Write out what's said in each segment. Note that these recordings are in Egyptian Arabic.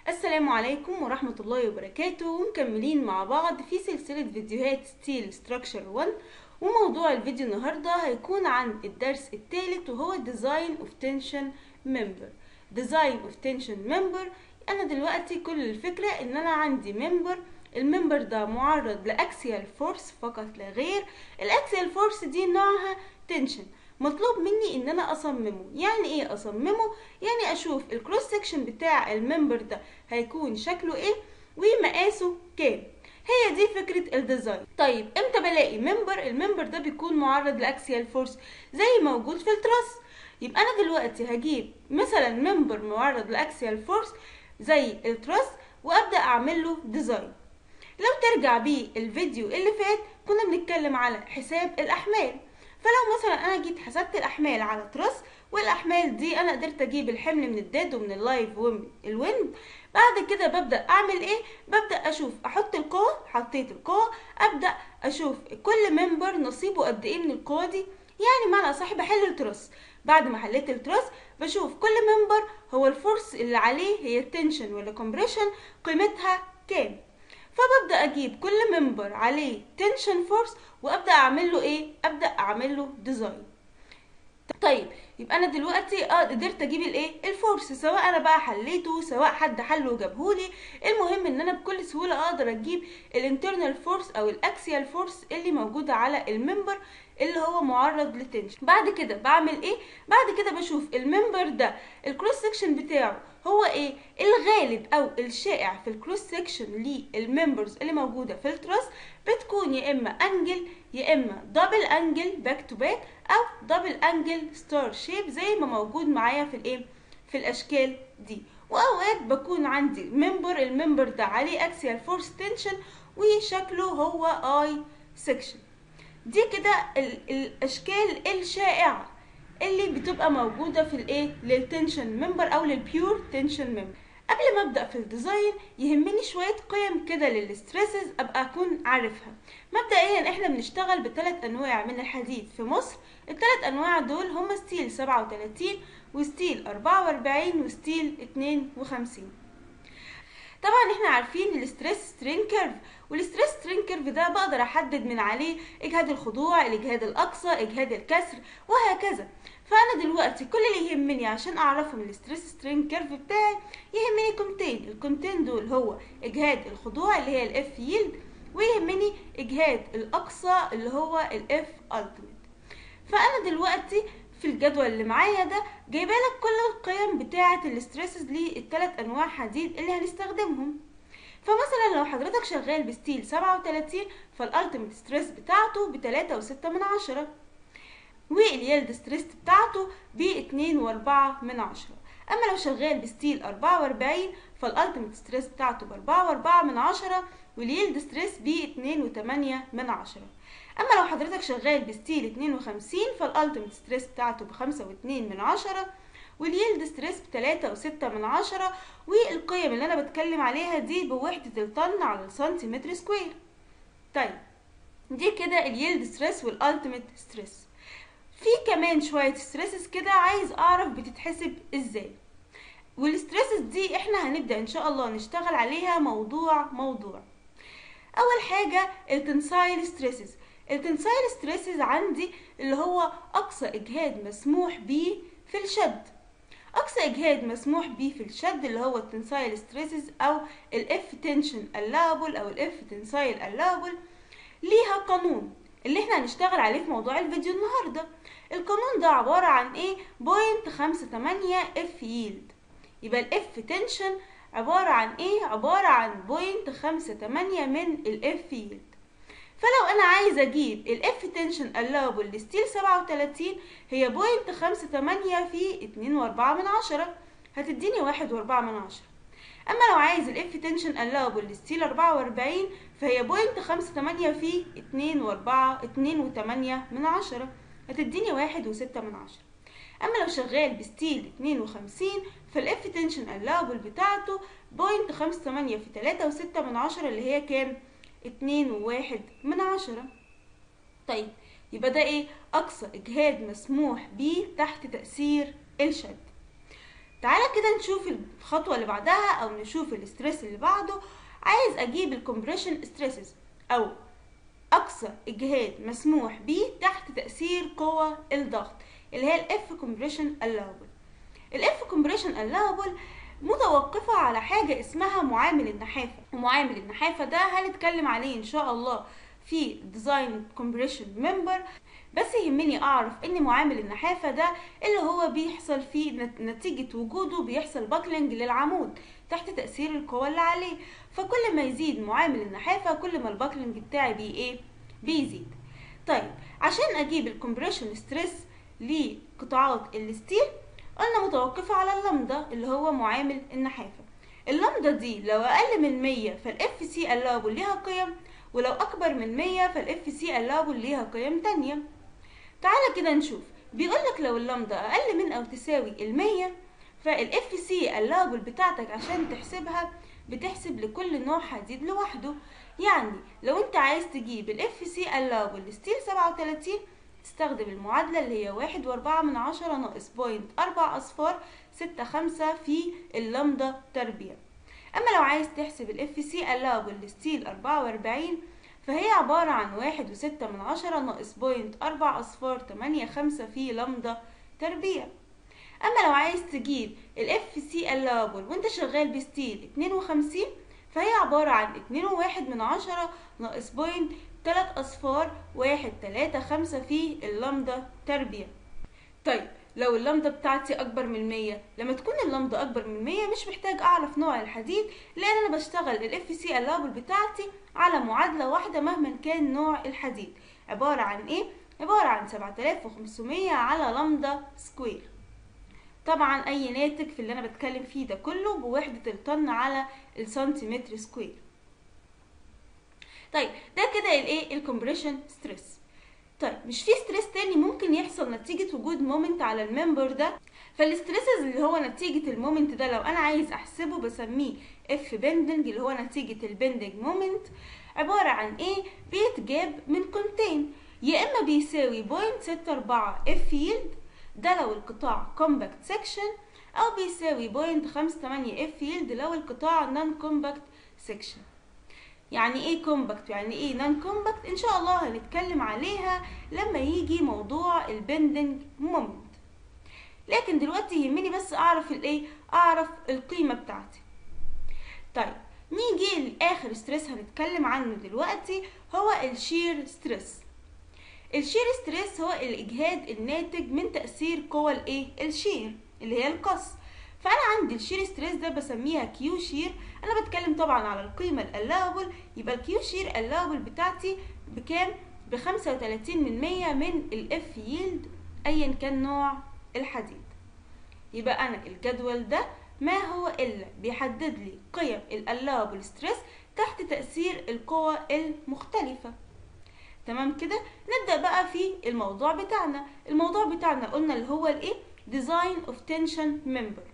السلام عليكم ورحمة الله وبركاته ومكملين مع بعض في سلسلة فيديوهات ستيل ستراكشر 1 وموضوع الفيديو النهاردة هيكون عن الدرس الثالث وهو Design of Tension Member Design of Tension Member أنا دلوقتي كل الفكرة إن أنا عندي member الممبر ده معرض لأكسيال فورس فقط لا غير الأكسيال فورس دي نوعها تنشن مطلوب مني ان انا اصممه يعني ايه اصممه يعني اشوف الكروس سكشن بتاع الممبر ده هيكون شكله ايه ومقاسه كام هي دي فكرة الديزاين طيب امتى بلاقي ممبر الممبر ده بيكون معرض لاكسيال فورس زي موجود في التراس يبقى انا دلوقتي هجيب مثلا ممبر معرض لاكسيال فورس زي التراس وابدا اعمل له ديزاين لو ترجع بيه الفيديو اللي فات كنا بنتكلم على حساب الاحمال فلو مثلا انا جيت حسبت الاحمال على تراس والاحمال دي انا قدرت اجيب الحمل من الداد ومن اللايف ومن الويند بعد كده ببدا اعمل ايه ببدا اشوف احط القوه حطيت القوه ابدا اشوف كل ممبر نصيبه قد ايه من القوه دي يعني معنى صح بحل التراس بعد ما حليت التراس بشوف كل ممبر هو الفورس اللي عليه هي التنشن ولا كومبريشن قيمتها كام فببدا اجيب كل ممبر عليه تنشن فورس وابدا اعمل له ايه ابدا اعمل له ديزاين طيب يبقى انا دلوقتي اه قدرت اجيب الايه الفورس سواء انا بقى حليته سواء حد حله وجابهولي المهم ان انا بكل سهوله اقدر اجيب الانترنال فورس او الاكسيال فورس اللي موجوده على الممبر اللي هو معرض للتنشن بعد كده بعمل ايه بعد كده بشوف الممبر ده الكروس سكشن بتاعه هو ايه الغالب او الشائع في الكروس سكشن للممبرز اللي موجوده في التراس بتكون يا اما انجل يا اما دبل انجل باك تو باك او دبل انجل ستار شيب زي ما موجود معايا في الايه في الاشكال دي واوقات بكون عندي ممبر الممبر ده عليه اكسيال فورس تنشن وشكله هو اي سكشن دي كده الاشكال الشائعه اللي بتبقى موجوده في الايه للتنشن ممبر او للبيور تنشن ممبر قبل ما ابدا في الديزاين يهمني شويه قيم كده للستريسز ابقى اكون عارفها مبدئيا احنا بنشتغل بثلاث انواع من الحديد في مصر الثلاث انواع دول هما ستيل 37 وستيل 44 وستيل 52 طبعا احنا عارفين الستريس سترين كيرف والستريس سترين كيرف ده بقدر احدد من عليه اجهاد الخضوع الاجهاد الاقصى اجهاد الكسر وهكذا فانا دلوقتي كل اللي يهمني عشان اعرفه من الستريس سترين كيرف بتاعي يهمني كومتين الكومتين دول هو اجهاد الخضوع اللي هي الاف ييلد ويهمني اجهاد الاقصى اللي هو الاف التيميت فانا دلوقتي في الجدول اللي معايا ده جايبه لك كل القيم بتاعه الاستريسز للثلاث انواع حديد اللي هنستخدمهم فمثلا لو حضرتك شغال بستيل 37 فالالتيميت ستريس بتاعته ب 3.6 من عشرة واليلد ستريس بتاعته ب 2.4 من عشرة اما لو شغال بستيل 44 فالالتيميت ستريس بتاعته ب 4.4 من عشرة واليلد ستريس ب 2.8 من عشرة اما لو حضرتك شغال بستيل 52 فالالتيميت ستريس بتاعته بخمسة واتنين من عشرة واليلد ستريس بتلاتة وستة من عشرة والقيم اللي انا بتكلم عليها دي بوحدة الطن على السنتيمتر سكوير طيب دي كده اليلد ستريس والالتيميت ستريس في كمان شوية ستريسز كده عايز اعرف بتتحسب ازاي والستريسز دي احنا هنبدأ ان شاء الله نشتغل عليها موضوع موضوع اول حاجة التنسايل ستريسز التنسايل ستريسز عندي اللي هو اقصى اجهاد مسموح بيه في الشد اقصى اجهاد مسموح بيه في الشد اللي هو التنسايل ستريسز او الاف تنشن اللابل او الاف تنسايل اللابل ليها قانون اللي احنا هنشتغل عليه في موضوع الفيديو النهارده القانون ده عبارة عن ايه بوينت خمسة تمانية اف ييلد يبقى الاف تنشن عبارة عن ايه عبارة عن بوينت خمسة تمانية من الاف ييلد فلو انا عايزه اجيب الاف تنشن اللابل لستيل 37 هي بوينت خمسة تمانية في اتنين واربعة من عشرة هتديني واحد واربعة من عشرة اما لو عايز الاف تنشن اللابل لستيل اربعة واربعين فهي بوينت خمسة تمانية في اتنين واربعة اتنين وتمانية من عشرة هتديني واحد وستة من عشرة اما لو شغال بستيل اتنين وخمسين فالاف تنشن اللابل بتاعته بوينت خمسة تمانية في تلاتة وستة من عشرة اللي هي كام اتنين وواحد من عشرة طيب يبقى ده ايه اقصى اجهاد مسموح بيه تحت تأثير الشد تعالى كده نشوف الخطوة اللي بعدها او نشوف الاسترس اللي بعده عايز اجيب الكمبريشن ستريسز او اقصى اجهاد مسموح به تحت تأثير قوى الضغط اللي هي الاف كومبريشن allowable الاف كومبريشن allowable متوقفة على حاجة اسمها معامل النحافة ومعامل النحافة ده هنتكلم عليه ان شاء الله في ديزاين كومبريشن ممبر بس يهمني اعرف ان معامل النحافة ده اللي هو بيحصل فيه نتيجة وجوده بيحصل باكلينج للعمود تحت تأثير القوى اللي عليه فكل ما يزيد معامل النحافة كل ما الباكلينج بتاعي بي ايه بيزيد طيب عشان اجيب الكمبريشن ستريس لقطاعات الستيل قلنا متوقفة على اللمدة اللي هو معامل النحافة اللمدة دي لو أقل من 100 فالاف سي allowable ليها قيم ولو أكبر من 100 فالاف سي allowable ليها قيم تانية تعالى كده نشوف بيقولك لو اللمدة أقل من أو تساوي المية فالاف سي allowable بتاعتك عشان تحسبها بتحسب لكل نوع حديد لوحده يعني لو انت عايز تجيب الاف سي allowable لستيل 37 تستخدم المعادلة اللي هي واحد واربعة من عشرة ناقص بوينت أربع أصفار ستة خمسة في اللمدة تربيع أما لو عايز تحسب الاف سي allowable لستيل أربعة وأربعين فهي عبارة عن واحد وستة من عشرة ناقص بوينت أربع أصفار تمانية خمسة في لمدة تربيع أما لو عايز تجيب الاف سي allowable وانت شغال بستيل اتنين وخمسين فهي عبارة عن اتنين وواحد من عشرة ناقص بوينت تلات أصفار واحد تلاتة خمسة في اللمدة تربيع طيب لو اللمدة بتاعتي أكبر من مية لما تكون اللمدة أكبر من مية مش محتاج أعرف نوع الحديد لأن أنا بشتغل ال FC allowable بتاعتي على معادلة واحدة مهما كان نوع الحديد عبارة عن إيه؟ عبارة عن سبعة آلاف وخمسمية على لمدة سكوير طبعا أي ناتج في اللي أنا بتكلم فيه ده كله بوحدة الطن على السنتيمتر سكوير طيب ده كده الايه الكمبريشن ستريس طيب مش في ستريس تاني ممكن يحصل نتيجة وجود مومنت على الممبر ده فالستريسز اللي هو نتيجة المومنت ده لو انا عايز احسبه بسميه اف بندنج اللي هو نتيجة البندنج مومنت عبارة عن ايه بيتجاب من قيمتين يا اما بيساوي بوينت ستة اربعة اف يلد ده لو القطاع كومباكت سيكشن او بيساوي بوينت خمسة تمانية اف يلد لو القطاع نون كومباكت سيكشن يعني ايه كومباكت يعني ايه نون كومباكت ان شاء الله هنتكلم عليها لما يجي موضوع البندنج مومنت لكن دلوقتي يهمني بس اعرف الايه اعرف القيمه بتاعتي طيب نيجي لاخر ستريس هنتكلم عنه دلوقتي هو الشير ستريس الشير ستريس هو الاجهاد الناتج من تاثير قوى الايه الشير اللي هي القص فانا عندي الشير ستريس ده بسميها كيو شير انا بتكلم طبعا على القيمه الالابل يبقى الكيو شير الالابل بتاعتي بكام ب 35 من 100 من الاف ييلد ايا كان نوع الحديد يبقى انا الجدول ده ما هو الا بيحدد لي قيم الالابل ستريس تحت تاثير القوى المختلفه تمام كده نبدا بقى في الموضوع بتاعنا الموضوع بتاعنا قلنا اللي هو الايه ديزاين اوف تنشن ممبر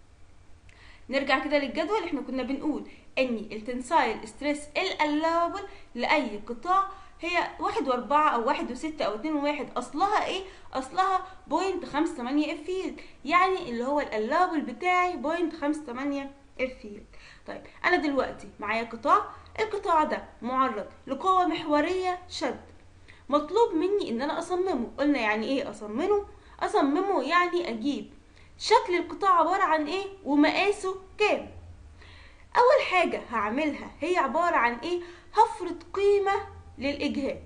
نرجع كده للجدول احنا كنا بنقول ان التنسايل ستريس الالابل لاي قطاع هي واحد واربعة او واحد وستة او اتنين وواحد اصلها ايه اصلها بوينت خمسة تمانية اف يلد يعني اللي هو الالابل بتاعي بوينت خمسة تمانية اف يلد طيب انا دلوقتي معايا قطاع القطاع ده معرض لقوة محورية شد مطلوب مني ان انا اصممه قلنا يعني ايه اصممه اصممه يعني اجيب شكل القطاع عبارة عن ايه ومقاسه كام اول حاجة هعملها هي عبارة عن ايه هفرض قيمة للاجهاد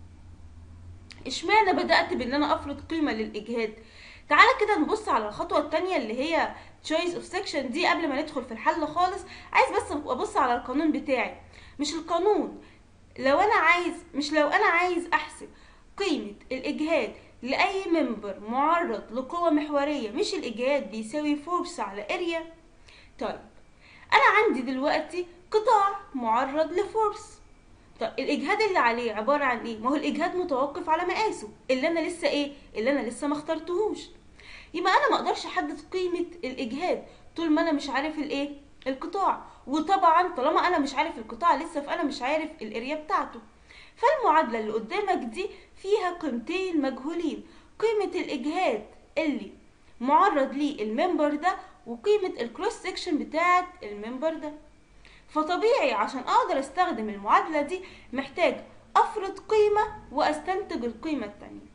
اشمعنى بدأت بان انا افرض قيمة للاجهاد تعالى كده نبص على الخطوة التانية اللي هي choice of section دي قبل ما ندخل في الحل خالص عايز بس ابص على القانون بتاعي مش القانون لو انا عايز مش لو انا عايز احسب قيمة الاجهاد لأي ممبر معرض لقوة محورية مش الإجهاد بيساوي فورس على اريا طيب أنا عندي دلوقتي قطاع معرض لفورس طيب الإجهاد اللي عليه عبارة عن إيه؟ ما هو الإجهاد متوقف على مقاسه اللي أنا لسه إيه؟ اللي أنا لسه ما اخترتهوش يبقى أنا ما أقدرش أحدد قيمة الإجهاد طول ما أنا مش عارف الإيه؟ القطاع وطبعا طالما أنا مش عارف القطاع لسه فأنا مش عارف الاريا بتاعته فالمعادلة اللي قدامك دي فيها قيمتين مجهولين قيمة الإجهاد اللي معرض ليه الممبر ده وقيمة الكروس سكشن بتاعة الممبر ده فطبيعي عشان اقدر استخدم المعادلة دي محتاج افرض قيمة واستنتج القيمة التانية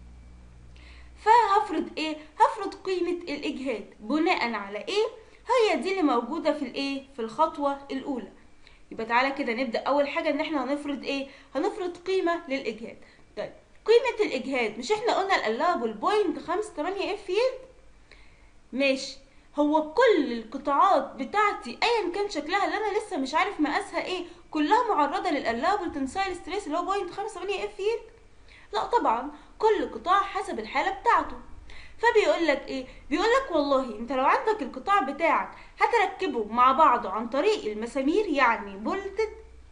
فهفرض ايه هفرض قيمة الاجهاد بناء على ايه هي دي اللي موجودة في الايه في الخطوة الاولى يبقى تعالى كده نبدأ اول حاجة ان احنا هنفرض ايه هنفرض قيمة للاجهاد طيب قيمة الاجهاد مش احنا قلنا الالابل بوينت خمسة تمانية اف يلد ماشي هو كل القطاعات بتاعتي ايا كان شكلها اللي انا لسه مش عارف مقاسها ايه كلها معرضه للالابل تنسايل ستريس اللي هو بوينت 85 اف يلد لا طبعا كل قطاع حسب الحاله بتاعته فبيقول لك ايه بيقول لك والله انت لو عندك القطاع بتاعك هتركبه مع بعضه عن طريق المسامير يعني بولتد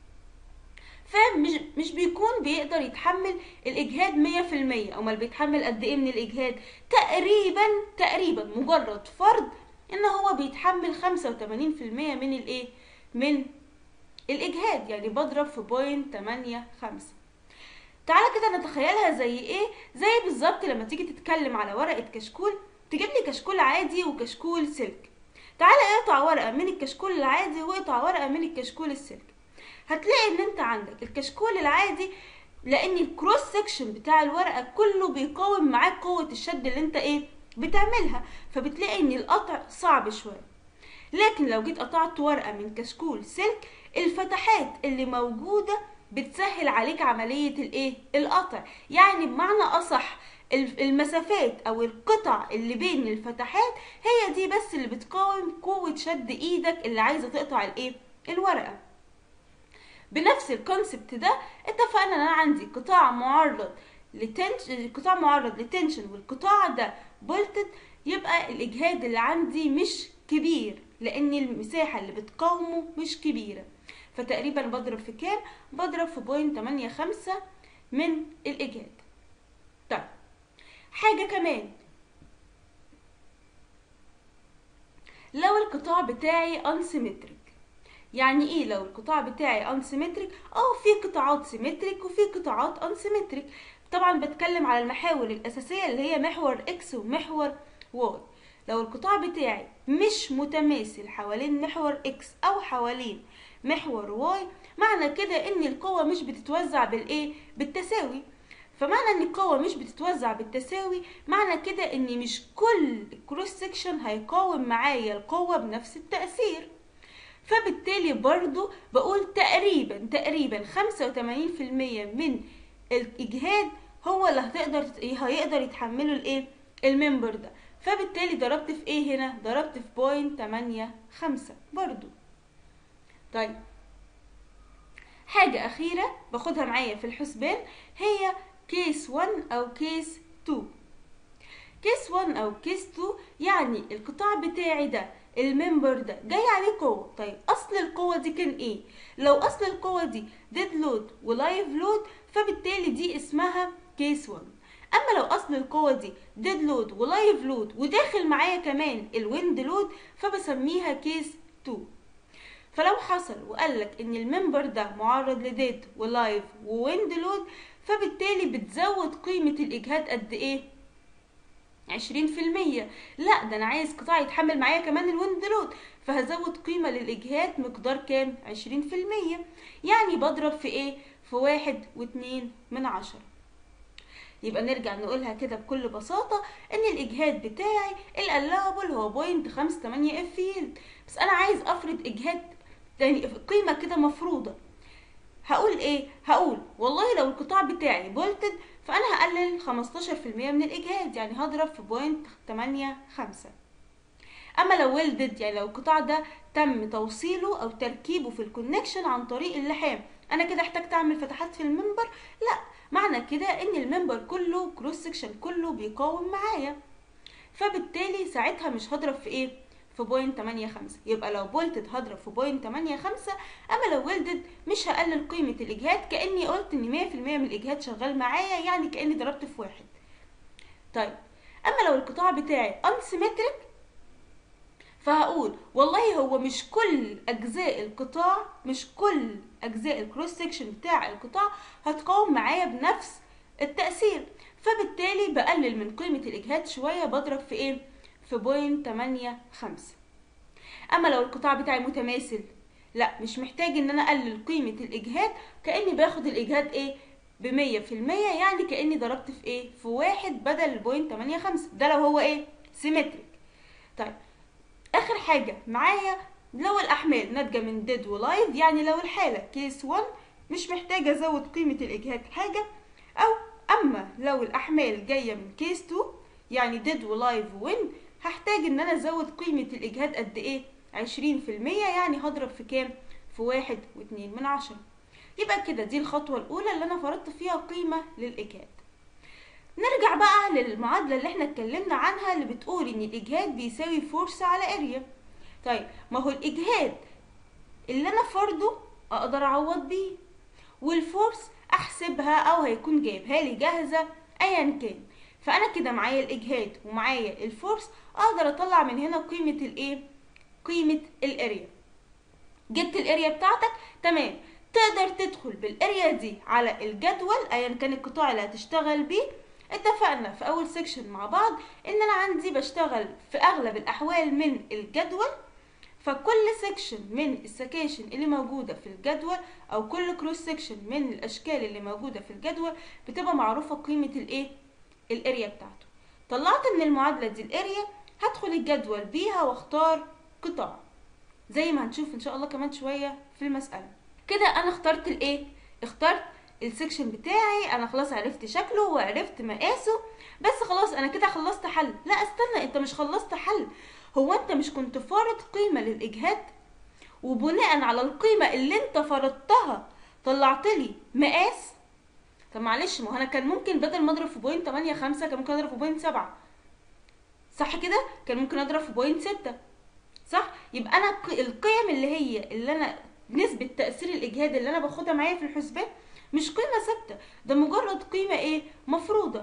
فمش مش بيكون بيقدر يتحمل الاجهاد 100% امال بيتحمل قد ايه من الاجهاد تقريبا تقريبا مجرد فرض ان هو بيتحمل 85% من الايه من الاجهاد يعني بضرب في بوينت 8 5 تعالى كده نتخيلها زي ايه زي بالظبط لما تيجي تتكلم على ورقه كشكول تجيب لي كشكول عادي وكشكول سلك تعالى اقطع ورقه من الكشكول العادي واقطع ورقه من الكشكول السلك هتلاقي ان انت عندك الكشكول العادي لان الكروس سكشن بتاع الورقه كله بيقاوم معاك قوه الشد اللي انت ايه بتعملها فبتلاقي ان القطع صعب شويه لكن لو جيت قطعت ورقه من كشكول سلك الفتحات اللي موجوده بتسهل عليك عمليه الايه القطع يعني بمعنى اصح المسافات او القطع اللي بين الفتحات هي دي بس اللي بتقاوم قوه شد ايدك اللي عايزه تقطع الايه الورقه بنفس الكونسبت ده اتفقنا ان انا عندي قطاع معرض لتنشن قطاع معرض لتنشن والقطاع ده بولتد يبقى الاجهاد اللي عندي مش كبير لان المساحه اللي بتقاومه مش كبيره فتقريبا بضرب في كام بضرب في بوينت 8 5 من الاجهاد طيب حاجه كمان لو القطاع بتاعي انسيمتريك يعني ايه لو القطاع بتاعي انسيمتريك اه في قطاعات سيمتريك وفي قطاعات انسيمتريك طبعا بتكلم على المحاور الاساسيه اللي هي محور اكس ومحور واي لو القطاع بتاعي مش متماثل حوالين محور اكس او حوالين محور واي معنى كده ان القوة مش بتتوزع بالايه بالتساوي فمعنى ان القوة مش بتتوزع بالتساوي معنى كده ان مش كل الكروس سكشن هيقاوم معايا القوة بنفس التأثير فبالتالي برضو بقول تقريبا تقريبا 85% من الاجهاد هو اللي هتقدر هيقدر يتحمله الايه الممبر ده فبالتالي ضربت في ايه هنا ضربت في بوينت 8 5 برضو طيب حاجة أخيرة باخدها معايا في الحسبان هي كيس 1 أو كيس 2 كيس 1 أو كيس 2 يعني القطاع بتاعي ده الممبر ده جاي عليه قوة طيب أصل القوة دي كان إيه؟ لو أصل القوة دي ديد لود ولايف لود فبالتالي دي اسمها كيس 1 اما لو اصل القوه دي ديد لود ولايف لود وداخل معايا كمان الويند لود فبسميها كيس 2 فلو حصل وقال لك ان الممبر ده معرض لديد ولايف وويند لود فبالتالي بتزود قيمه الاجهاد قد ايه عشرين في المية لا ده انا عايز قطاع يتحمل معايا كمان الويند لود فهزود قيمة للإجهاد مقدار كام عشرين في المية يعني بضرب في ايه في واحد واتنين من عشرة يبقى نرجع نقولها كده بكل بساطة ان الاجهاد بتاعي الالابل هو بوينت خمسة تمانية اف يلد بس انا عايز افرض اجهاد يعني قيمة كده مفروضة هقول ايه هقول والله لو القطاع بتاعي بولتد فانا هقلل 15% من الاجهاد يعني هضرب في بوينت 8 5 اما لو ويلدد يعني لو القطاع ده تم توصيله او تركيبه في الكونكشن عن طريق اللحام انا كده احتجت اعمل فتحات في المنبر لا معنى كده ان المنبر كله كروس سكشن كله بيقاوم معايا فبالتالي ساعتها مش هضرب في ايه في بوينت 8 5 يبقى لو بولتد هضرب في بوينت 8 5 اما لو ويلدد مش هقلل قيمه الاجهاد كاني قلت ان 100% من الاجهاد شغال معايا يعني كاني ضربت في واحد طيب اما لو القطاع بتاعي انسيمتريك فهقول والله هو مش كل اجزاء القطاع مش كل اجزاء الكروس سكشن بتاع القطاع هتقاوم معايا بنفس التاثير فبالتالي بقلل من قيمه الاجهاد شويه بضرب في ايه في بوينت تمانية خمسة اما لو القطاع بتاعي متماثل لا مش محتاج ان انا اقلل قيمة الاجهاد كأني باخد الاجهاد ايه بمية في المية يعني كأني ضربت في ايه في واحد بدل البوينت تمانية خمسة ده لو هو ايه سيمتريك طيب اخر حاجة معايا لو الاحمال ناتجة من ديد ولايف يعني لو الحالة كيس 1 مش محتاجة ازود قيمة الاجهاد حاجة او اما لو الاحمال جاية من كيس 2 يعني ديد ولايف وين هحتاج ان انا ازود قيمة الاجهاد قد ايه عشرين في المية يعني هضرب في كام في واحد واتنين من عشرة يبقى كده دي الخطوة الاولى اللي انا فرضت فيها قيمة للاجهاد نرجع بقى للمعادلة اللي احنا اتكلمنا عنها اللي بتقول ان الاجهاد بيساوي فورس على اريا طيب ما هو الاجهاد اللي انا فرضه اقدر اعوض بيه والفورس احسبها او هيكون جايبها لي جاهزة ايا كان فانا كده معايا الاجهاد ومعايا الفورس اقدر اطلع من هنا قيمة الايه قيمة الاريا جبت الاريا بتاعتك تمام تقدر تدخل بالاريا دي على الجدول ايا كان القطاع اللي هتشتغل بيه اتفقنا في اول سيكشن مع بعض ان انا عندي بشتغل في اغلب الاحوال من الجدول فكل سيكشن من السكاشن اللي موجودة في الجدول او كل كروس سيكشن من الاشكال اللي موجودة في الجدول بتبقى معروفة قيمة الايه الاريا بتاعته طلعت من المعادلة دي الاريا هدخل الجدول بيها واختار قطاع زي ما هنشوف ان شاء الله كمان شوية في المسألة كده انا اخترت الايه اخترت السكشن بتاعي انا خلاص عرفت شكله وعرفت مقاسه بس خلاص انا كده خلصت حل لا استنى انت مش خلصت حل هو انت مش كنت فارض قيمة للاجهاد وبناء على القيمة اللي انت فرضتها طلعت لي مقاس طب معلش ما هو انا كان ممكن بدل ما اضرب في بوينت 8 5 كان ممكن اضرب في بوينت 7 صح كده كان ممكن اضرب في بوينت 6 صح يبقى انا القيم اللي هي اللي انا نسبة تأثير الإجهاد اللي أنا باخدها معايا في الحسبان مش قيمة ثابتة ده مجرد قيمة إيه مفروضة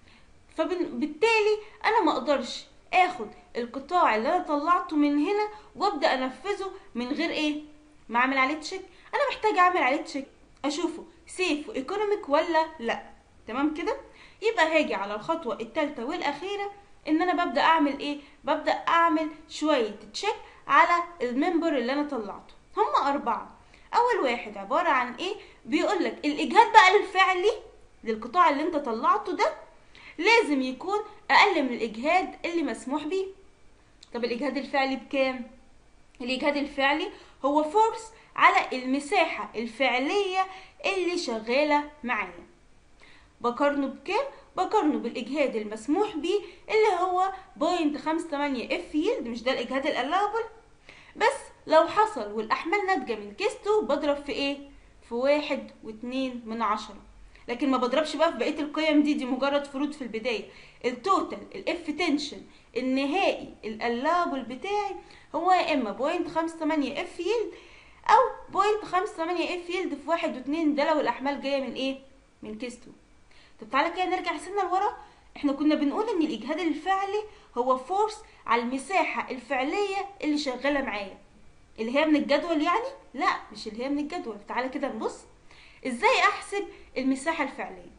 فبالتالي أنا ما أقدرش آخد القطاع اللي أنا طلعته من هنا وأبدأ أنفذه من غير إيه ما أعمل عليه تشيك أنا محتاجة أعمل عليه تشيك أشوفه سيف وإيكونوميك ولا لأ تمام كده يبقى هاجي على الخطوة التالتة والأخيرة إن أنا ببدأ أعمل إيه ببدأ أعمل شوية تشيك على الممبر اللي أنا طلعته هم أربعة أول واحد عبارة عن إيه بيقولك الإجهاد بقى الفعلي للقطاع اللي أنت طلعته ده لازم يكون أقل من الإجهاد اللي مسموح بيه طب الإجهاد الفعلي بكام؟ الإجهاد الفعلي هو فورس على المساحة الفعلية اللي شغالة معايا بقارنه بكام؟ بقارنه بالإجهاد المسموح بيه اللي هو بوينت خمسة تمانية اف يلد مش ده الإجهاد الألاوبل بس لو حصل والأحمال ناتجة من كيستو بضرب في إيه؟ في واحد واتنين من عشرة لكن ما بضربش بقى في بقية القيم دي دي مجرد فروض في البداية التوتال الاف تنشن النهائي الألابل بتاعي هو يا إما بوينت خمسة تمانية اف يلد أو بوينت خمسة تمانية اف يلد في واحد واتنين ده لو الأحمال جاية من إيه؟ من كيستو طب تعالى كده نرجع سنة لورا احنا كنا بنقول ان الاجهاد الفعلي هو فورس على المساحة الفعلية اللي شغالة معايا اللي هي من الجدول يعني لا مش اللي هي من الجدول تعالى كده نبص ازاي احسب المساحة الفعلية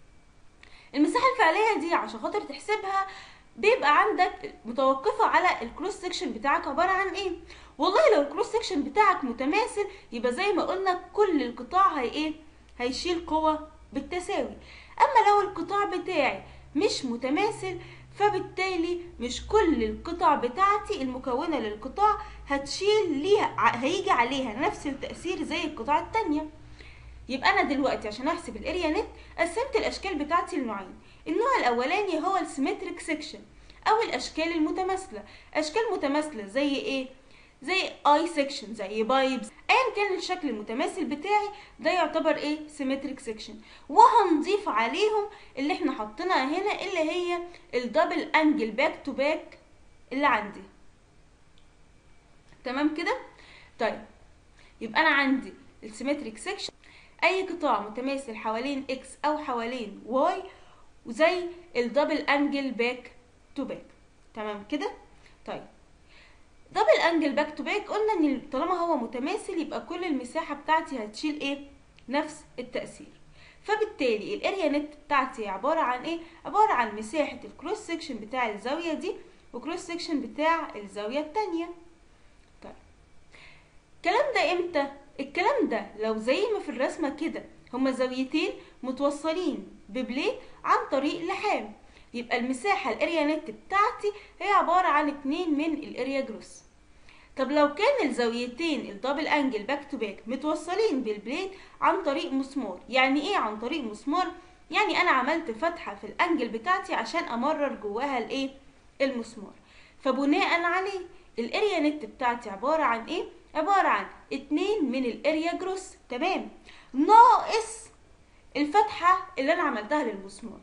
المساحة الفعلية دي عشان خاطر تحسبها بيبقى عندك متوقفة على الكروس سكشن بتاعك عبارة عن ايه والله لو الكروس سكشن بتاعك متماثل يبقى زي ما قلنا كل القطاع هي ايه هيشيل قوة بالتساوي اما لو القطاع بتاعي مش متماثل فبالتالي مش كل القطع بتاعتي المكونة للقطاع هتشيل ليها هيجي عليها نفس التأثير زي القطاع التانية يبقى انا دلوقتي عشان احسب الاريا نت قسمت الاشكال بتاعتي لنوعين النوع الاولاني هو السيمتريك سيكشن او الاشكال المتماثله اشكال متماثله زي ايه زي اي سيكشن زي بايبس ايا كان الشكل المتماثل بتاعي ده يعتبر ايه سيمتريك سيكشن وهنضيف عليهم اللي احنا حطيناها هنا اللي هي الدبل انجل باك تو باك اللي عندي تمام كده طيب يبقى انا عندي السيمتريك سيكشن اي قطاع متماثل حوالين اكس او حوالين واي وزي الدبل انجل باك تو باك تمام كده طيب دبل انجل باك تو باك قلنا ان طالما هو متماثل يبقى كل المساحه بتاعتي هتشيل ايه نفس التاثير فبالتالي الاريا نت بتاعتي عباره عن ايه عباره عن مساحه الكروس سكشن بتاع الزاويه دي وكروس سكشن بتاع الزاوية التانية طيب الكلام ده امتى الكلام ده لو زي ما في الرسمة كده هما زاويتين متوصلين ببليت عن طريق لحام يبقى المساحة الاريا نت بتاعتي هي عبارة عن اتنين من الاريا جروس طب لو كان الزاويتين الدبل انجل باك تو باك متوصلين بالبليت عن طريق مسمار يعني ايه عن طريق مسمار يعني انا عملت فتحة في الانجل بتاعتي عشان امرر جواها الايه المسمار فبناء عليه الاريا نت بتاعتي عبارة عن ايه عبارة عن اتنين من الاريا جروس تمام ناقص الفتحة اللي انا عملتها للمسمار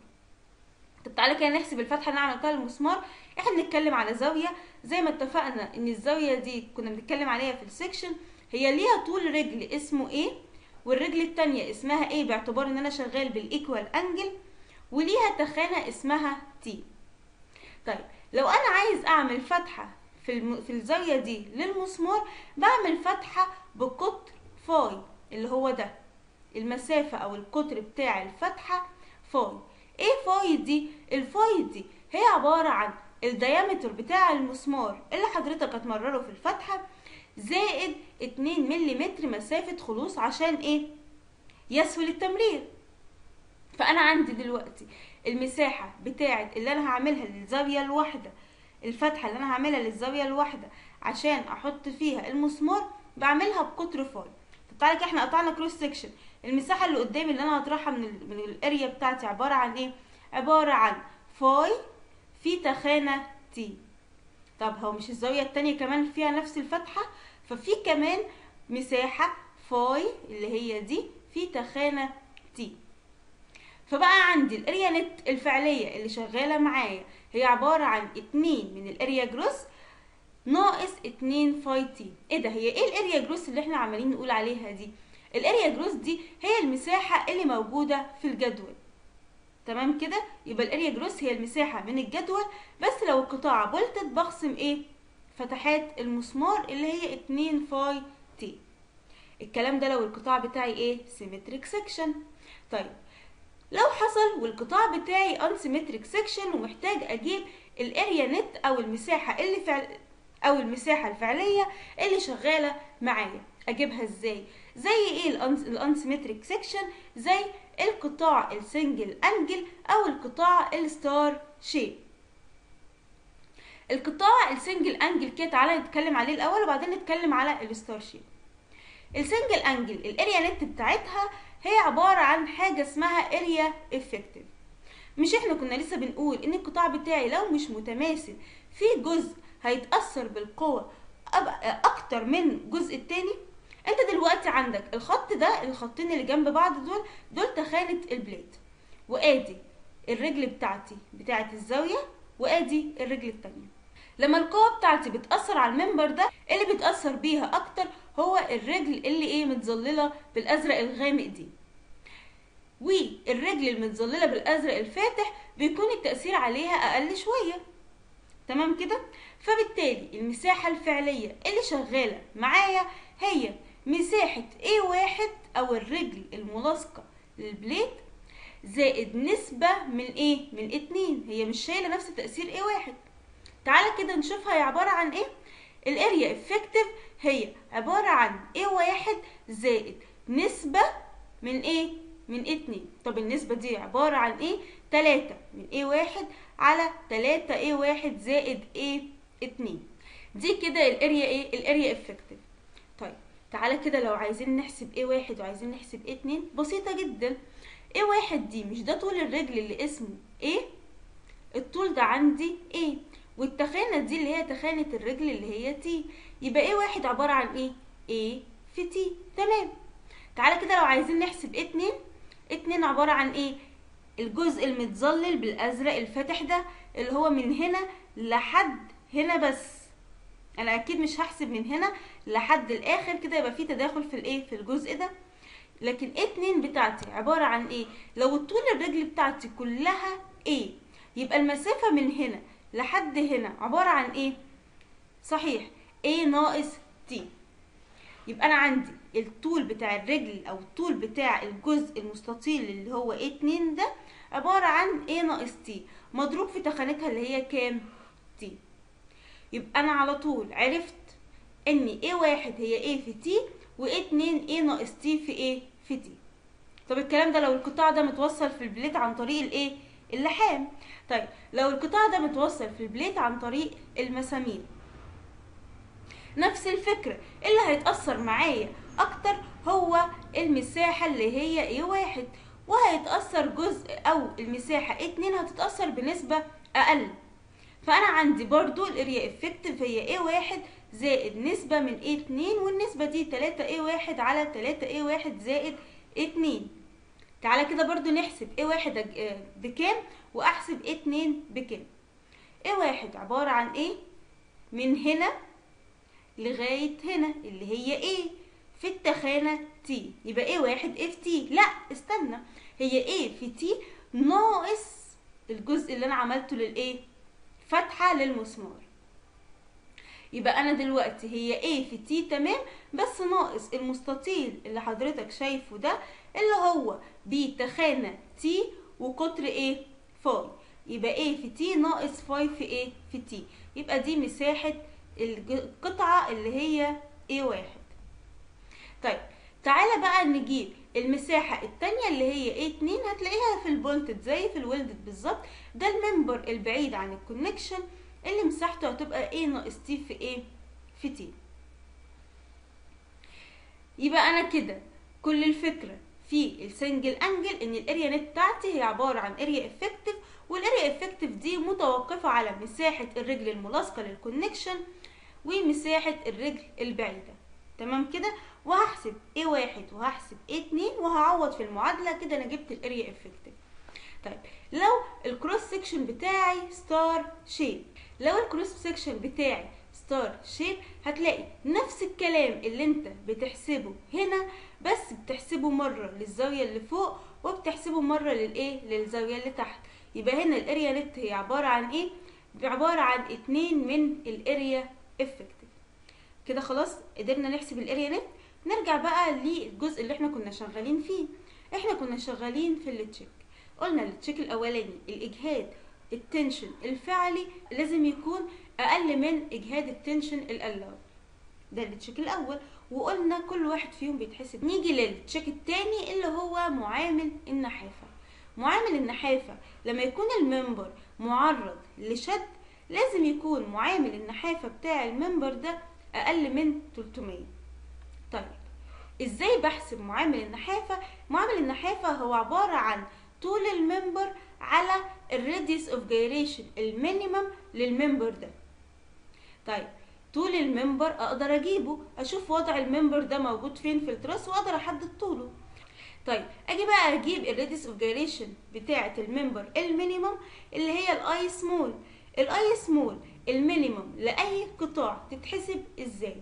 طب تعالى كده نحسب الفتحة اللي انا عملتها للمسمار احنا بنتكلم على زاوية زي ما اتفقنا ان الزاوية دي كنا بنتكلم عليها في السكشن هي ليها طول رجل اسمه ايه والرجل التانية اسمها ايه باعتبار ان انا شغال بالايكوال انجل وليها تخانة اسمها تي طيب لو انا عايز اعمل فتحة في, الم... في الزاوية دي للمسمار بعمل فتحة بقطر فاي اللي هو ده المسافة او القطر بتاع الفتحة فاي ايه فاي دي الفاي دي هي عبارة عن الديامتر بتاع المسمار اللي حضرتك هتمرره في الفتحة زائد 2 ملم مسافة خلوص عشان ايه يسهل التمرير فانا عندي دلوقتي المساحة بتاعت اللي انا هعملها للزاوية الواحدة الفتحة اللي انا هعملها للزاوية الواحدة عشان احط فيها المسمار بعملها بقطر فاي طب تعالى كده احنا قطعنا كروس سكشن المساحة اللي قدامي اللي انا هطرحها من ال من الاريا بتاعتي عبارة عن ايه عبارة عن فاي في تخانة تي طب هو مش الزاوية التانية كمان فيها نفس الفتحة ففي كمان مساحة فاي اللي هي دي في تخانة تي فبقى عندي الاريا نت الفعلية اللي شغالة معايا هي عبارة عن اتنين من الاريا جروس ناقص اتنين فاي تي ايه ده هي ايه الاريا جروس اللي احنا عمالين نقول عليها دي الاريا جروس دي هي المساحة اللي موجودة في الجدول تمام كده يبقى الاريا جروس هي المساحة من الجدول بس لو القطاع بولتد بقسم ايه فتحات المسمار اللي هي 2 فاي تي الكلام ده لو القطاع بتاعي ايه سيمتريك سيكشن طيب لو حصل والقطاع بتاعي unsymmetric section ومحتاج اجيب الاريا نت او المساحة اللي فعل او المساحة الفعلية اللي شغالة معايا اجيبها ازاي زي ايه الانسيمتريك سيكشن زي القطاع السنجل انجل او القطاع الستار شيب القطاع السنجل انجل كده تعالى نتكلم عليه الاول وبعدين نتكلم على الستار شيب السنجل انجل الاريا نت بتاعتها هي عبارة عن حاجة اسمها اريا افكتيف مش احنا كنا لسه بنقول ان القطاع بتاعي لو مش متماثل في جزء هيتأثر بالقوة اكتر من الجزء التاني انت دلوقتي عندك الخط ده الخطين اللي جنب بعض دول دول تخانة البليد وادي الرجل بتاعتي بتاعت الزاوية وادي الرجل التانية لما القوة بتاعتي بتأثر على المنبر ده اللي بيتأثر بيها اكتر هو الرجل اللي ايه متظللة بالازرق الغامق دي والرجل المتظللة بالازرق الفاتح بيكون التأثير عليها اقل شوية تمام كده فبالتالي المساحة الفعلية اللي شغالة معايا هي مساحة A1 أو الرجل الملاصقة للبليت زائد نسبة من ايه؟ من اتنين هي مش شايلة نفس تأثير A1 تعالى كده نشوفها هي عبارة عن ايه؟ الاريا افكتيف هي عبارة عن A1 زائد نسبة من ايه؟ من اتنين طب النسبة دي عبارة عن ايه؟ تلاتة من A1 على تلاتة A1 زائد A2 دي كده الاريا ايه؟ الاريا افكتيف طيب تعالى كده لو عايزين نحسب ايه واحد وعايزين نحسب ايه اتنين بسيطة جدا ايه واحد دي مش ده طول الرجل اللي اسمه ايه الطول ده عندي ايه والتخانة دي اللي هي تخانة الرجل اللي هي تي يبقى ايه واحد عبارة عن ايه ايه في تي تمام تعالى كده لو عايزين نحسب ايه اتنين اتنين عبارة عن ايه الجزء المتظلل بالازرق الفاتح ده اللي هو من هنا لحد هنا بس انا اكيد مش هحسب من هنا لحد الاخر كده يبقى في تداخل في الايه في الجزء ده لكن ايه اتنين بتاعتي عبارة عن ايه لو الطول الرجل بتاعتي كلها ايه يبقى المسافة من هنا لحد هنا عبارة عن ايه صحيح ايه ناقص تي يبقى انا عندي الطول بتاع الرجل او الطول بتاع الجزء المستطيل اللي هو ايه اتنين ده عبارة عن ايه ناقص تي مضروب في تخانتها اللي هي كام تي يبقى انا على طول عرفت ان A واحد هي A في T و A اتنين A ناقص T في A في T طب الكلام ده لو القطاع ده متوصل في البليت عن طريق الايه اللحام طيب لو القطاع ده متوصل في البليت عن طريق المسامير نفس الفكرة اللي هيتأثر معايا أكتر هو المساحة اللي هي ايه واحد وهيتأثر جزء أو المساحة ايه اتنين هتتأثر بنسبة أقل فأنا عندي برضو الاريا افكتيف هي ايه واحد زائد نسبة من ايه اتنين والنسبة دي تلاتة ايه واحد على تلاتة ايه واحد زائد ايه اتنين تعالى كده برضو نحسب ايه واحد بكام واحسب ايه اتنين بكام ايه واحد عبارة عن ايه من هنا لغاية هنا اللي هي ايه في التخانة تي يبقى ايه واحد اف تي لا استنى هي ايه في تي ناقص الجزء اللي انا عملته للايه فتحة للمسمار يبقى انا دلوقتي هي ايه في تي تمام بس ناقص المستطيل اللي حضرتك شايفه ده اللي هو بتخانة تي وقطر ايه فاي يبقى ايه في تي ناقص فاي في ايه في تي يبقى دي مساحة القطعة اللي هي ايه واحد طيب تعالى بقى نجيب المساحة التانية اللي هي ايه اتنين هتلاقيها في البولتد زي في الويلدد بالظبط ده الممبر البعيد عن الكونكشن اللي مساحته هتبقى ايه ناقص تي في ايه في تي يبقى انا كده كل الفكرة في السنجل انجل ان الاريا نت بتاعتي هي عبارة عن اريا افكتيف والاريا افكتيف دي متوقفة على مساحة الرجل الملاصقة للكونكشن ومساحة الرجل البعيدة تمام كده وهحسب ايه واحد وهحسب ايه اتنين وهعوض في المعادلة كده انا جبت الاريا افكتيف طيب لو الكروس سكشن بتاعي ستار شيب لو الكروس سكشن بتاعي ستار شيب هتلاقي نفس الكلام اللي انت بتحسبه هنا بس بتحسبه مرة للزاوية اللي فوق وبتحسبه مرة للايه للزاوية اللي تحت يبقى هنا الاريا نت هي عبارة عن ايه عبارة عن اتنين من الاريا افكتيف كده خلاص قدرنا نحسب الاريا نت نرجع بقى للجزء اللي احنا كنا شغالين فيه احنا كنا شغالين في التشيك قلنا التشيك الاولاني الاجهاد التنشن الفعلي لازم يكون اقل من اجهاد التنشن الالاو ده التشيك الاول وقلنا كل واحد فيهم بيتحسب نيجي للتشيك التاني اللي هو معامل النحافه معامل النحافه لما يكون الممبر معرض لشد لازم يكون معامل النحافه بتاع الممبر ده اقل من 300 طيب ازاي بحسب معامل النحافه معامل النحافه هو عباره عن طول الممبر على الراديوس اوف جيريشن المينيمم للممبر ده طيب طول الممبر اقدر اجيبه اشوف وضع الممبر ده موجود فين في التراس واقدر احدد طوله طيب اجي بقى اجيب الراديوس اوف جيريشن بتاعه الممبر المينيمم اللي هي الاي سمول الاي سمول المينيمم لاي قطاع تتحسب ازاي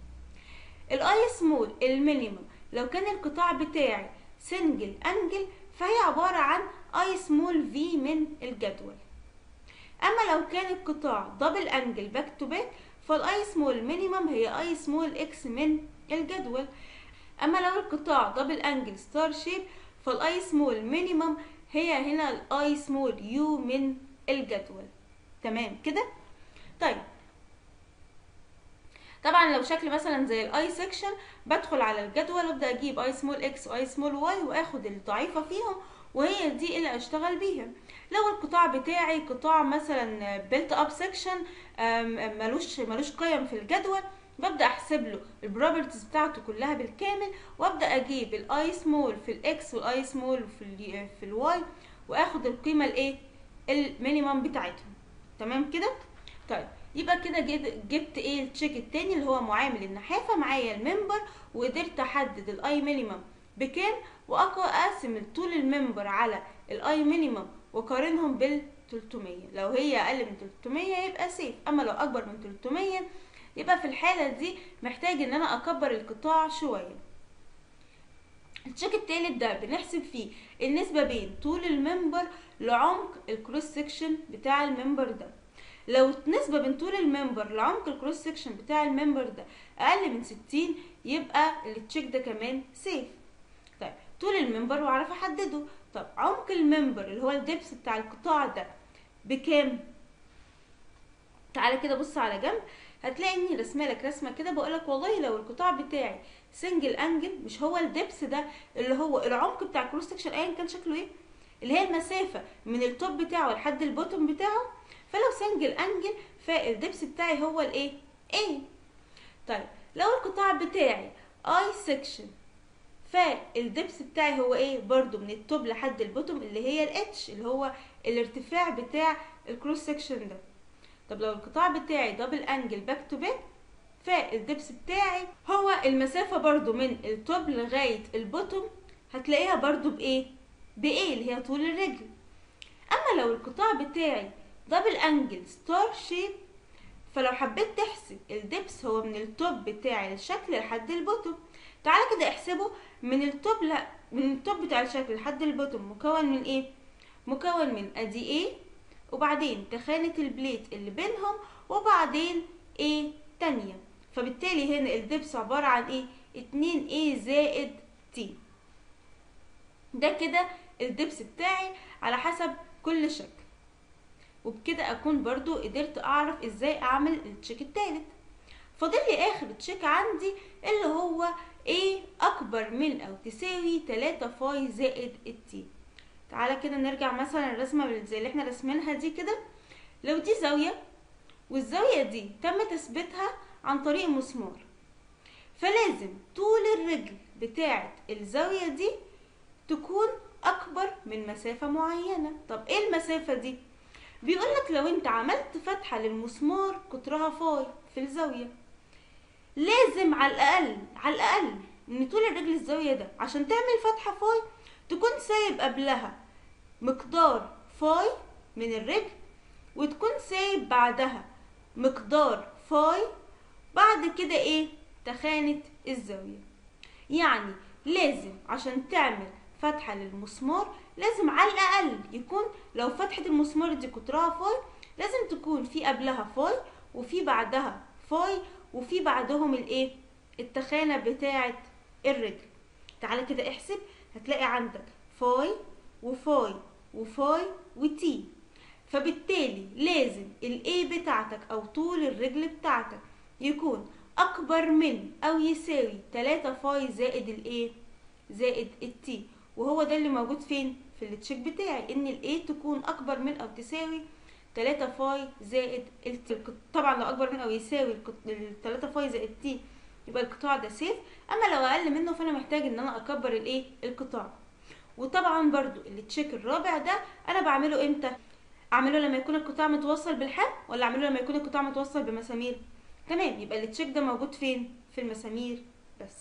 الاي سمول المينيمم لو كان القطاع بتاعي سنجل انجل فهي عبارة عن اي سمول في من الجدول اما لو كان القطاع دبل انجل باك تو باك فالاي سمول مينيمم هي اي سمول اكس من الجدول اما لو القطاع دبل انجل ستار شيب فالاي سمول مينيمم هي هنا الاي سمول يو من الجدول تمام كده طيب طبعا لو شكل مثلا زي الاي سكشن بدخل على الجدول وابدا اجيب اي سمول اكس واي سمول واي واخد الضعيفه فيهم وهي دي اللي اشتغل بيها لو القطاع بتاعي قطاع مثلا بيلت اب سكشن ملوش ملوش قيم في الجدول ببدا احسب له البروبرتيز بتاعته كلها بالكامل وابدا اجيب الاي سمول في الاكس والاي سمول في ال في الواي واخد القيمه الايه المينيمم بتاعتهم تمام كده طيب يبقى كده جبت ايه التشيك التاني اللي هو معامل النحافه معايا الممبر وقدرت احدد الاي مينيمم بكام واقسم طول الممبر على الاي مينيمم واقارنهم بال 300 لو هي اقل من 300 يبقى سيف اما لو اكبر من 300 يبقى في الحاله دي محتاج ان انا اكبر القطاع شويه التشيك التالت ده بنحسب فيه النسبه بين طول الممبر لعمق الكروس سكشن بتاع الممبر ده لو النسبة بين طول الممبر لعمق الكروس سكشن بتاع الممبر ده أقل من 60 يبقى التشيك ده كمان سيف طيب طول الممبر وأعرف أحدده طب عمق الممبر اللي هو الدبس بتاع القطاع ده بكام؟ تعالى كده بص على جنب هتلاقي اني رسمه لك رسمه كده بقول لك والله لو القطاع بتاعي سنجل انجل مش هو الدبس ده اللي هو العمق بتاع الكروس سكشن ايا كان شكله ايه اللي هي المسافه من التوب بتاعه لحد البوتوم بتاعه فلو سنجل انجل فالدبس بتاعي هو الايه ايه طيب لو القطاع بتاعي اي سكشن فالدبس بتاعي هو ايه برضو من التوب لحد البوتوم اللي هي الاتش اللي هو الارتفاع بتاع الكروس سكشن ده طب لو القطاع بتاعي دبل انجل باك تو باك فالدبس بتاعي هو المسافة برضو من التوب لغاية البوتوم هتلاقيها برضو بايه بايه اللي هي طول الرجل اما لو القطاع بتاعي دبل انجل ستار شيب فلو حبيت تحسب الدبس هو من التوب بتاع الشكل لحد البوتوم تعالى كده احسبه من التوب ل... من التوب بتاع الشكل لحد البوتوم مكون من ايه مكون من ادي ايه وبعدين تخانة البليت اللي بينهم وبعدين ايه تانية فبالتالي هنا الدبس عبارة عن ايه اتنين ايه زائد تي ده كده الدبس بتاعي على حسب كل شكل وبكده اكون برضو قدرت اعرف ازاي اعمل التشيك التالت فاضل لي اخر تشيك عندي اللي هو ايه اكبر من او تساوي 3 فاي زائد التي تعالى كده نرجع مثلا الرسمة زي اللي احنا رسمينها دي كده لو دي زاوية والزاوية دي تم تثبيتها عن طريق مسمار فلازم طول الرجل بتاعة الزاوية دي تكون أكبر من مسافة معينة طب ايه المسافة دي؟ بيقولك لو انت عملت فتحة للمسمار قطرها فاي في الزاوية لازم على الأقل على الأقل ان طول الرجل الزاوية ده عشان تعمل فتحة فاي تكون سايب قبلها مقدار فاي من الرجل وتكون سايب بعدها مقدار فاي بعد كده ايه تخانة الزاوية يعني لازم عشان تعمل فتحة للمسمار لازم على الأقل يكون لو فتحة المسمار دي قطرها فاي لازم تكون في قبلها فاي وفي بعدها فاي وفي بعدهم الايه التخانة بتاعة الرجل تعالى كده احسب هتلاقي عندك فاي وفاي وفاي وتي فبالتالي لازم الاي بتاعتك او طول الرجل بتاعتك يكون اكبر من او يساوي 3 فاي زائد الايه زائد التي وهو ده اللي موجود فين في التشيك بتاعي ان الاي تكون اكبر من او تساوي 3 فاي زائد التي طبعا لو اكبر من او يساوي ال 3 فاي زائد تي يبقى القطاع ده سيف اما لو اقل منه فانا محتاج ان انا اكبر الايه القطاع وطبعا برضو التشيك الرابع ده انا بعمله امتى اعمله لما يكون القطاع متوصل بالحبل ولا اعمله لما يكون القطاع متوصل بمسامير تمام يبقى التشيك ده موجود فين في المسامير بس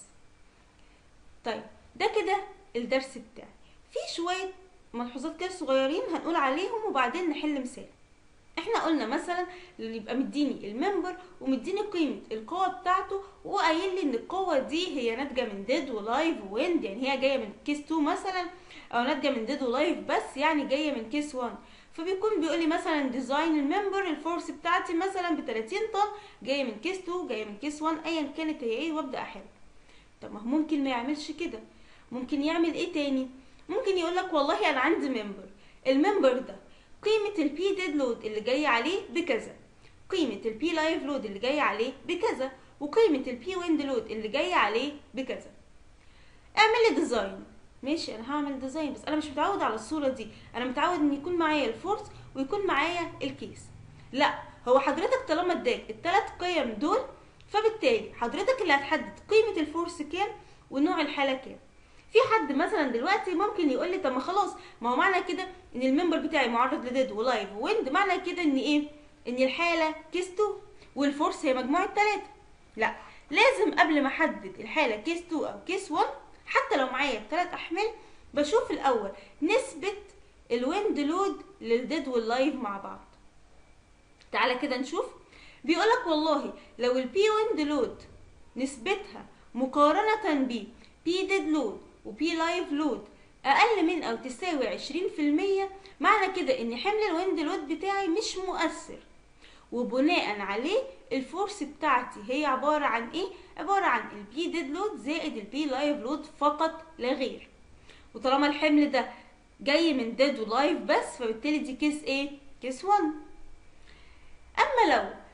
طيب ده كده الدرس بتاعي في شويه ملحوظات كده صغيرين هنقول عليهم وبعدين نحل مثال احنا قلنا مثلا اللي يبقى مديني الممبر ومديني قيمه القوه بتاعته وقايل لي ان القوه دي هي ناتجه من ديد ولايف وويند يعني هي جايه من كيس 2 مثلا او ناتجه من ديد ولايف بس يعني جايه من كيس 1 فبيكون بيقول لي مثلا ديزاين الممبر الفورس بتاعتي مثلا ب 30 طن جايه من كيس 2 جايه من كيس 1 ايا كانت هي ايه وابدا احل طب ما هو ممكن ما يعملش كده ممكن يعمل ايه تاني ممكن يقول لك والله انا عندي ممبر الممبر ده قيمة البي ديد لود اللي جاي عليه بكذا قيمة البي لايف لود اللي جاي عليه بكذا وقيمة البي ويند لود اللي جاي عليه بكذا اعمل لي ديزاين ماشي انا هعمل ديزاين بس انا مش متعود على الصورة دي انا متعود ان يكون معايا الفورس ويكون معايا الكيس لا هو حضرتك طالما اداك الثلاث قيم دول فبالتالي حضرتك اللي هتحدد قيمة الفورس كام ونوع الحالة كام في حد مثلا دلوقتي ممكن يقول لي طب ما خلاص ما هو معنى كده ان الممبر بتاعي معرض لديد ولايف ويند معنى كده ان ايه ان الحاله كيس 2 والفورس هي مجموع الثلاثه لا لازم قبل ما احدد الحاله كيس 2 او كيس 1 حتى لو معايا الثلاث احمال بشوف الاول نسبه الويند لود للديد واللايف مع بعض تعالى كده نشوف بيقولك والله لو البي ويند لود نسبتها مقارنة ب بي ديد لود وبي لايف لود اقل من او تساوي عشرين في المية معنى كده ان حمل الويند لود بتاعي مش مؤثر وبناء عليه الفورس بتاعتي هي عبارة عن ايه عبارة عن البي ديد لود زائد البي لايف لود فقط لا غير وطالما الحمل ده جاي من ديد ولايف بس فبالتالي دي كيس ايه كيس 1 اما لو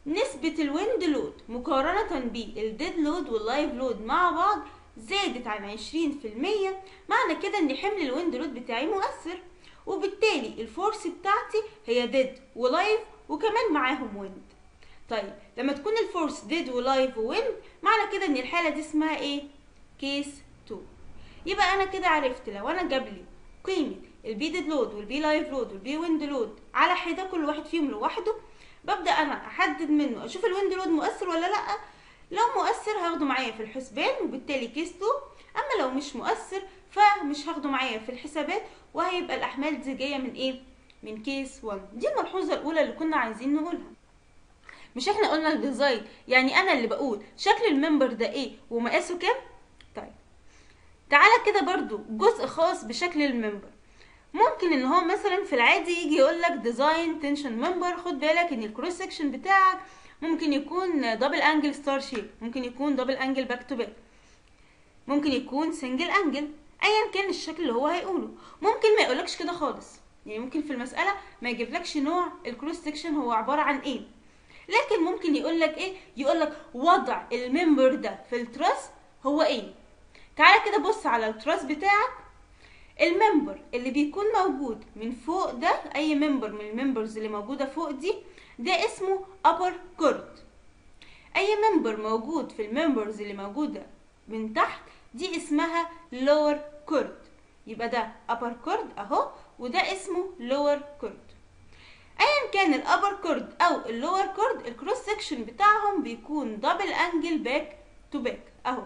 نسبة الويند لود مقارنة بالديد لود واللايف لود مع بعض زادت عن عشرين في المية معنى كده ان حمل الويند لود بتاعي مؤثر وبالتالي الفورس بتاعتي هي ديد ولايف وكمان معاهم ويند طيب لما تكون الفورس ديد ولايف وويند معنى كده ان الحالة دي اسمها ايه كيس 2 يبقى انا كده عرفت لو انا جاب لي قيمة البي ديد لود والبي لايف لود والبي ويند لود على حدة كل واحد فيهم لوحده ببدأ انا احدد منه اشوف الويند لود مؤثر ولا لا لو مؤثر هاخده معايا في الحسبان وبالتالي كيس 2 اما لو مش مؤثر فمش هاخده معايا في الحسابات وهيبقى الاحمال دي جايه من ايه من كيس 1 دي الملحوظه الاولى اللي كنا عايزين نقولها مش احنا قلنا الديزاين يعني انا اللي بقول شكل الممبر ده ايه ومقاسه كام طيب تعالى كده برضو جزء خاص بشكل الممبر ممكن ان هو مثلا في العادي يجي يقول لك ديزاين تنشن ممبر خد بالك ان الكروس سكشن بتاعك ممكن يكون دبل انجل ستار شيب ممكن يكون دبل انجل باك تو باك ممكن يكون سنجل انجل ايا كان الشكل اللي هو هيقوله ممكن ما يقولكش كده خالص يعني ممكن في المساله ما يجيبلكش نوع الكروس سكشن هو عباره عن ايه لكن ممكن يقول لك ايه يقول لك وضع الممبر ده في التراس هو ايه تعالى كده بص على التراس بتاعك الممبر اللي بيكون موجود من فوق ده اي ممبر من الممبرز اللي موجوده فوق دي ده اسمه upper chord اي ممبر موجود في الممبرز اللي موجوده من تحت دي اسمها lower chord يبقى ده upper chord اهو وده اسمه lower chord ايا كان الابر كورد او اللور كورد الكروس سكشن بتاعهم بيكون دبل انجل باك تو باك اهو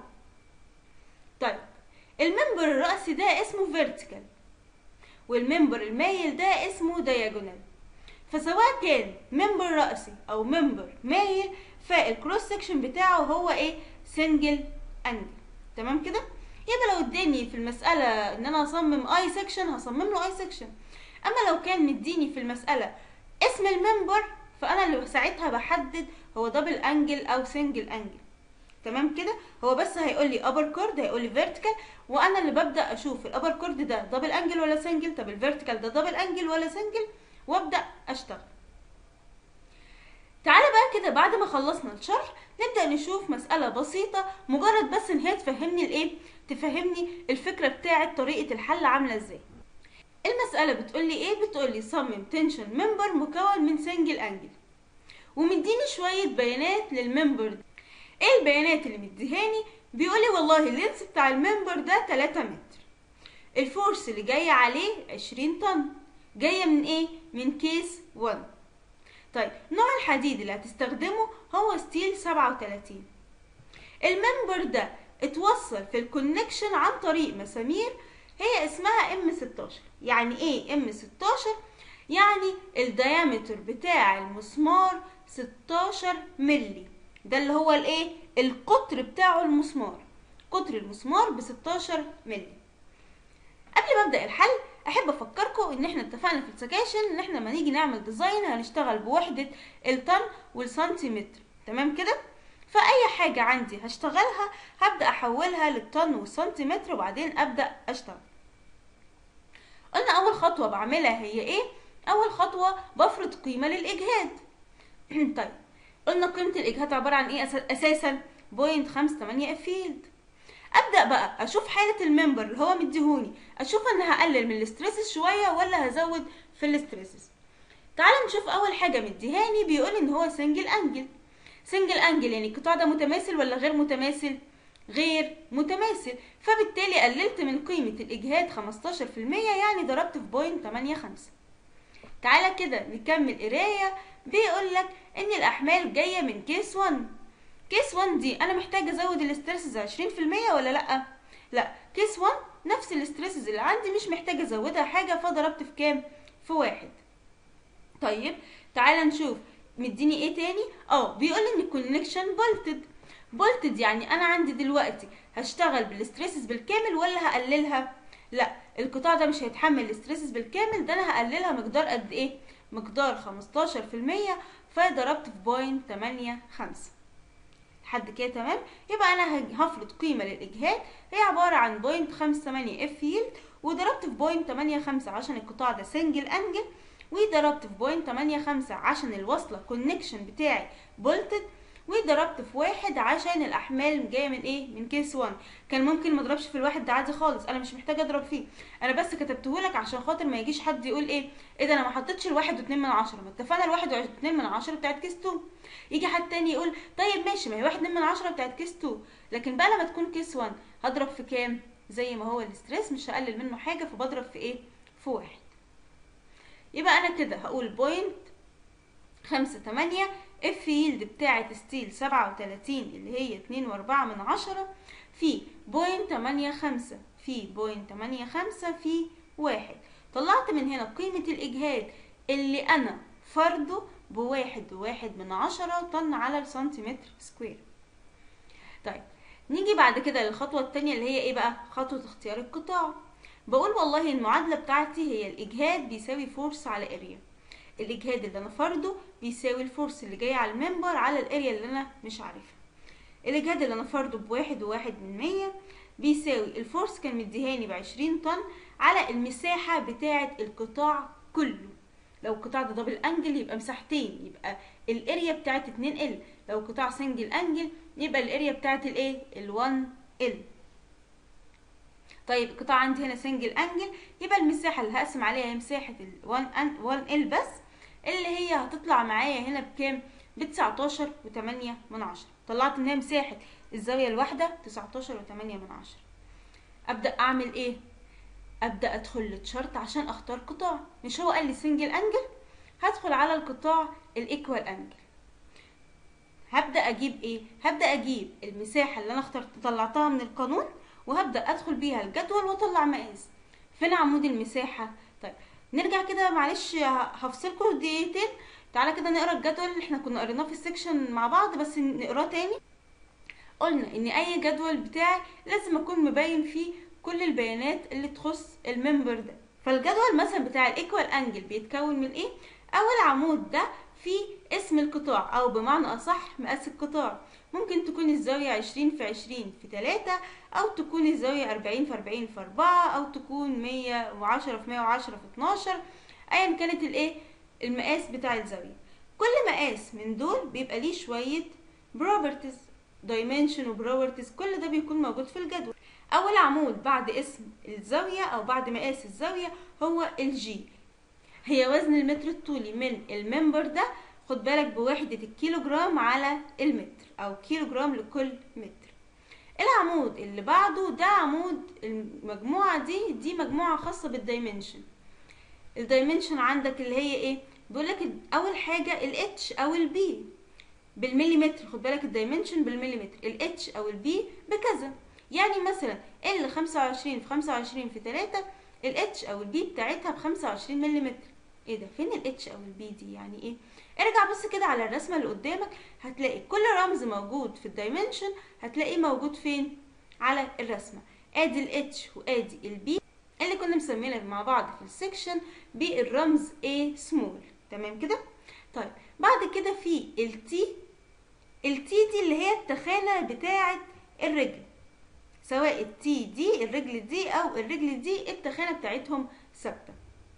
طيب الممبر الرأسي ده اسمه فيرتيكال والممبر المايل ده اسمه دياجونال فسواء كان ممبر رأسي او ممبر مايل فالكروس سكشن بتاعه هو ايه سنجل انجل تمام كده يبقى لو اداني في المسألة ان انا اصمم اي سكشن هصمم له اي سكشن اما لو كان مديني في المسألة اسم الممبر فانا اللي ساعتها بحدد هو دبل انجل او سنجل انجل تمام كده هو بس هيقول لي ابر كورد هيقول لي فيرتيكال وانا اللي ببدا اشوف الابر كورد ده دبل انجل ولا سنجل طب الفيرتيكال ده دبل انجل ولا سنجل وابدا اشتغل تعالى بقى كده بعد ما خلصنا الشرح نبدا نشوف مساله بسيطه مجرد بس ان هي تفهمني الايه تفهمني الفكره بتاعه طريقه الحل عامله ازاي المسألة بتقولي ايه بتقولي صمم تنشن ممبر مكون من سنجل انجل ومديني شوية بيانات للممبر ده ايه البيانات اللي مديهاني بيقولي والله اللينس بتاع الممبر ده 3 متر الفورس اللي جاية عليه 20 طن جاية من ايه من كيس 1 طيب نوع الحديد اللي هتستخدمه هو ستيل 37 الممبر ده اتوصل في الكونكشن عن طريق مسامير هي اسمها ام 16 يعني ايه ام 16 يعني الديامتر بتاع المسمار 16 ملي ده اللي هو الايه القطر بتاعه المسمار قطر المسمار ب 16 ملي قبل ما ابدا الحل احب افكركم ان احنا اتفقنا في السكاشن ان احنا لما نيجي نعمل ديزاين هنشتغل بوحده الطن والسنتيمتر تمام كده فاي حاجه عندي هشتغلها هبدا احولها للطن والسنتيمتر وبعدين ابدا اشتغل قلنا اول خطوه بعملها هي ايه اول خطوه بفرض قيمه للاجهاد طيب قلنا قيمه الاجهاد عباره عن ايه اساسا بوينت خمسة تمانية فيلد ابدا بقى اشوف حاله الممبر اللي هو مديهوني اشوف ان هقلل من الاستريسز شويه ولا هزود في الاستريسز تعال نشوف اول حاجه مديهاني بيقول ان هو سنجل انجل سنجل انجل يعني القطاع ده متماثل ولا غير متماثل غير متماثل فبالتالي قللت من قيمة الإجهاد 15% يعني ضربت في بوينت 85 تعالى كده نكمل قراية بيقول لك إن الأحمال جاية من كيس 1 كيس 1 دي أنا محتاج أزود الاسترسز 20% ولا لأ؟ لأ كيس 1 نفس الاسترسز اللي عندي مش محتاج أزودها حاجة فضربت في كام؟ في واحد طيب تعالى نشوف مديني ايه تاني اه بيقول ان الكونكشن بولتد بولتد يعني انا عندي دلوقتي هشتغل بالاستريسز بالكامل ولا هقللها لا القطاع ده مش هيتحمل الاستريسز بالكامل ده انا هقللها مقدار قد ايه مقدار 15% فضربت في بوينت 8 5 لحد كده تمام يبقى انا هفرض قيمه للاجهاد هي عباره عن بوينت 5 8 اف يلد وضربت في بوينت 8 5 عشان القطاع ده سنجل انجل وضربت في بوينت 8 5 عشان الوصله كونكشن بتاعي بولتد وضربت في واحد عشان الاحمال جايه من ايه من كيس 1 كان ممكن ما اضربش في الواحد ده عادي خالص انا مش محتاجه اضرب فيه انا بس كتبته لك عشان خاطر ما يجيش حد يقول ايه ايه ده انا ما حطيتش الواحد واتنين من عشرة ما اتفقنا الواحد واتنين من عشرة بتاعت كيس 2 يجي حد تاني يقول طيب ماشي ما هي واحد اتنين من عشرة بتاعت كيس 2 لكن بقى لما تكون كيس 1 هضرب في كام زي ما هو الاستريس مش هقلل منه حاجه فبضرب في ايه في واحد يبقى انا كده هقول بوينت خمسة تمانية اف يلد بتاعة ستيل سبعة وتلاتين اللي هي اتنين واربعة من عشرة في بوينت تمانية خمسة في بوينت تمانية خمسة في واحد طلعت من هنا قيمة الإجهاد اللي أنا فرضه بواحد وواحد من عشرة طن على السنتيمتر سكوير طيب نيجي بعد كده للخطوة التانية اللي هي ايه بقى خطوة اختيار القطاع بقول والله المعادلة بتاعتي هي الإجهاد بيساوي فورس على اريا الإجهاد اللي أنا فرضه بيساوي الفورس اللي جاية على الممبر على الاريا اللي أنا مش عارفها الإجهاد اللي أنا فرضه بواحد وواحد من مية بيساوي الفورس كان مديهاني بعشرين طن على المساحة بتاعة القطاع كله لو القطاع ده دبل انجل يبقى مساحتين يبقى الاريا بتاعت 2 ال لو قطاع سنجل انجل يبقى الاريا بتاعت الايه ال1 ال طيب القطاع عندي هنا سنجل انجل يبقى المساحه اللي هقسم عليها هي مساحه ال1 1 ال بس اللي هي هتطلع معايا هنا بكام ب 19 و8 من عشرة طلعت ان هي مساحه الزاويه الواحده 19 و8 من عشرة ابدا اعمل ايه ابدا ادخل للشرط عشان اختار قطاع مش هو قال لي سنجل انجل هدخل على القطاع الايكوال انجل هبدا اجيب ايه هبدا اجيب المساحه اللي انا اخترت طلعتها من القانون وهبدا ادخل بيها الجدول واطلع مقاس فين عمود المساحه طيب نرجع كده معلش هفصلكم دقيقتين تعالى كده نقرا الجدول اللي احنا كنا قريناه في السكشن مع بعض بس نقراه تاني قلنا ان اي جدول بتاعي لازم اكون مبين فيه كل البيانات اللي تخص الممبر ده فالجدول مثلا بتاع الايكوال انجل بيتكون من ايه اول عمود ده فيه اسم القطاع او بمعنى اصح مقاس القطاع ممكن تكون الزاوية عشرين في عشرين في تلاتة او تكون الزاوية اربعين في اربعين في اربعة او تكون مية وعشرة في مية وعشرة في اتناشر ايا كانت الايه المقاس بتاع الزاوية كل مقاس من دول بيبقى ليه شوية properties dimension و properties كل ده بيكون موجود في الجدول اول عمود بعد اسم الزاوية او بعد مقاس الزاوية هو الجي هي وزن المتر الطولي من الممبر ده خد بالك بوحدة الكيلوجرام على المتر او كيلوجرام لكل متر العمود اللي بعده ده عمود المجموعة دي دي مجموعة خاصة بالدايمنشن الدايمنشن عندك اللي هي ايه بيقولك اول حاجة الاتش او البي بالمليمتر خد بالك الدايمنشن بالمليمتر الاتش او البي بكذا يعني مثلا ال 25 في 25 في 3 الاتش او البي بتاعتها ب 25 ملم ايه ده فين الاتش او البي دي يعني ايه ارجع بص كده على الرسمه اللي قدامك هتلاقي كل رمز موجود في الدايمنشن هتلاقيه موجود فين على الرسمه ادي الاتش وادي البي اللي كنا مسمينها مع بعض في السكشن بالرمز A سمول تمام كده طيب بعد كده في التي التي دي اللي هي التخانه بتاعه الرجل سواء التي دي الرجل دي او الرجل دي التخانه بتاعتهم ثابته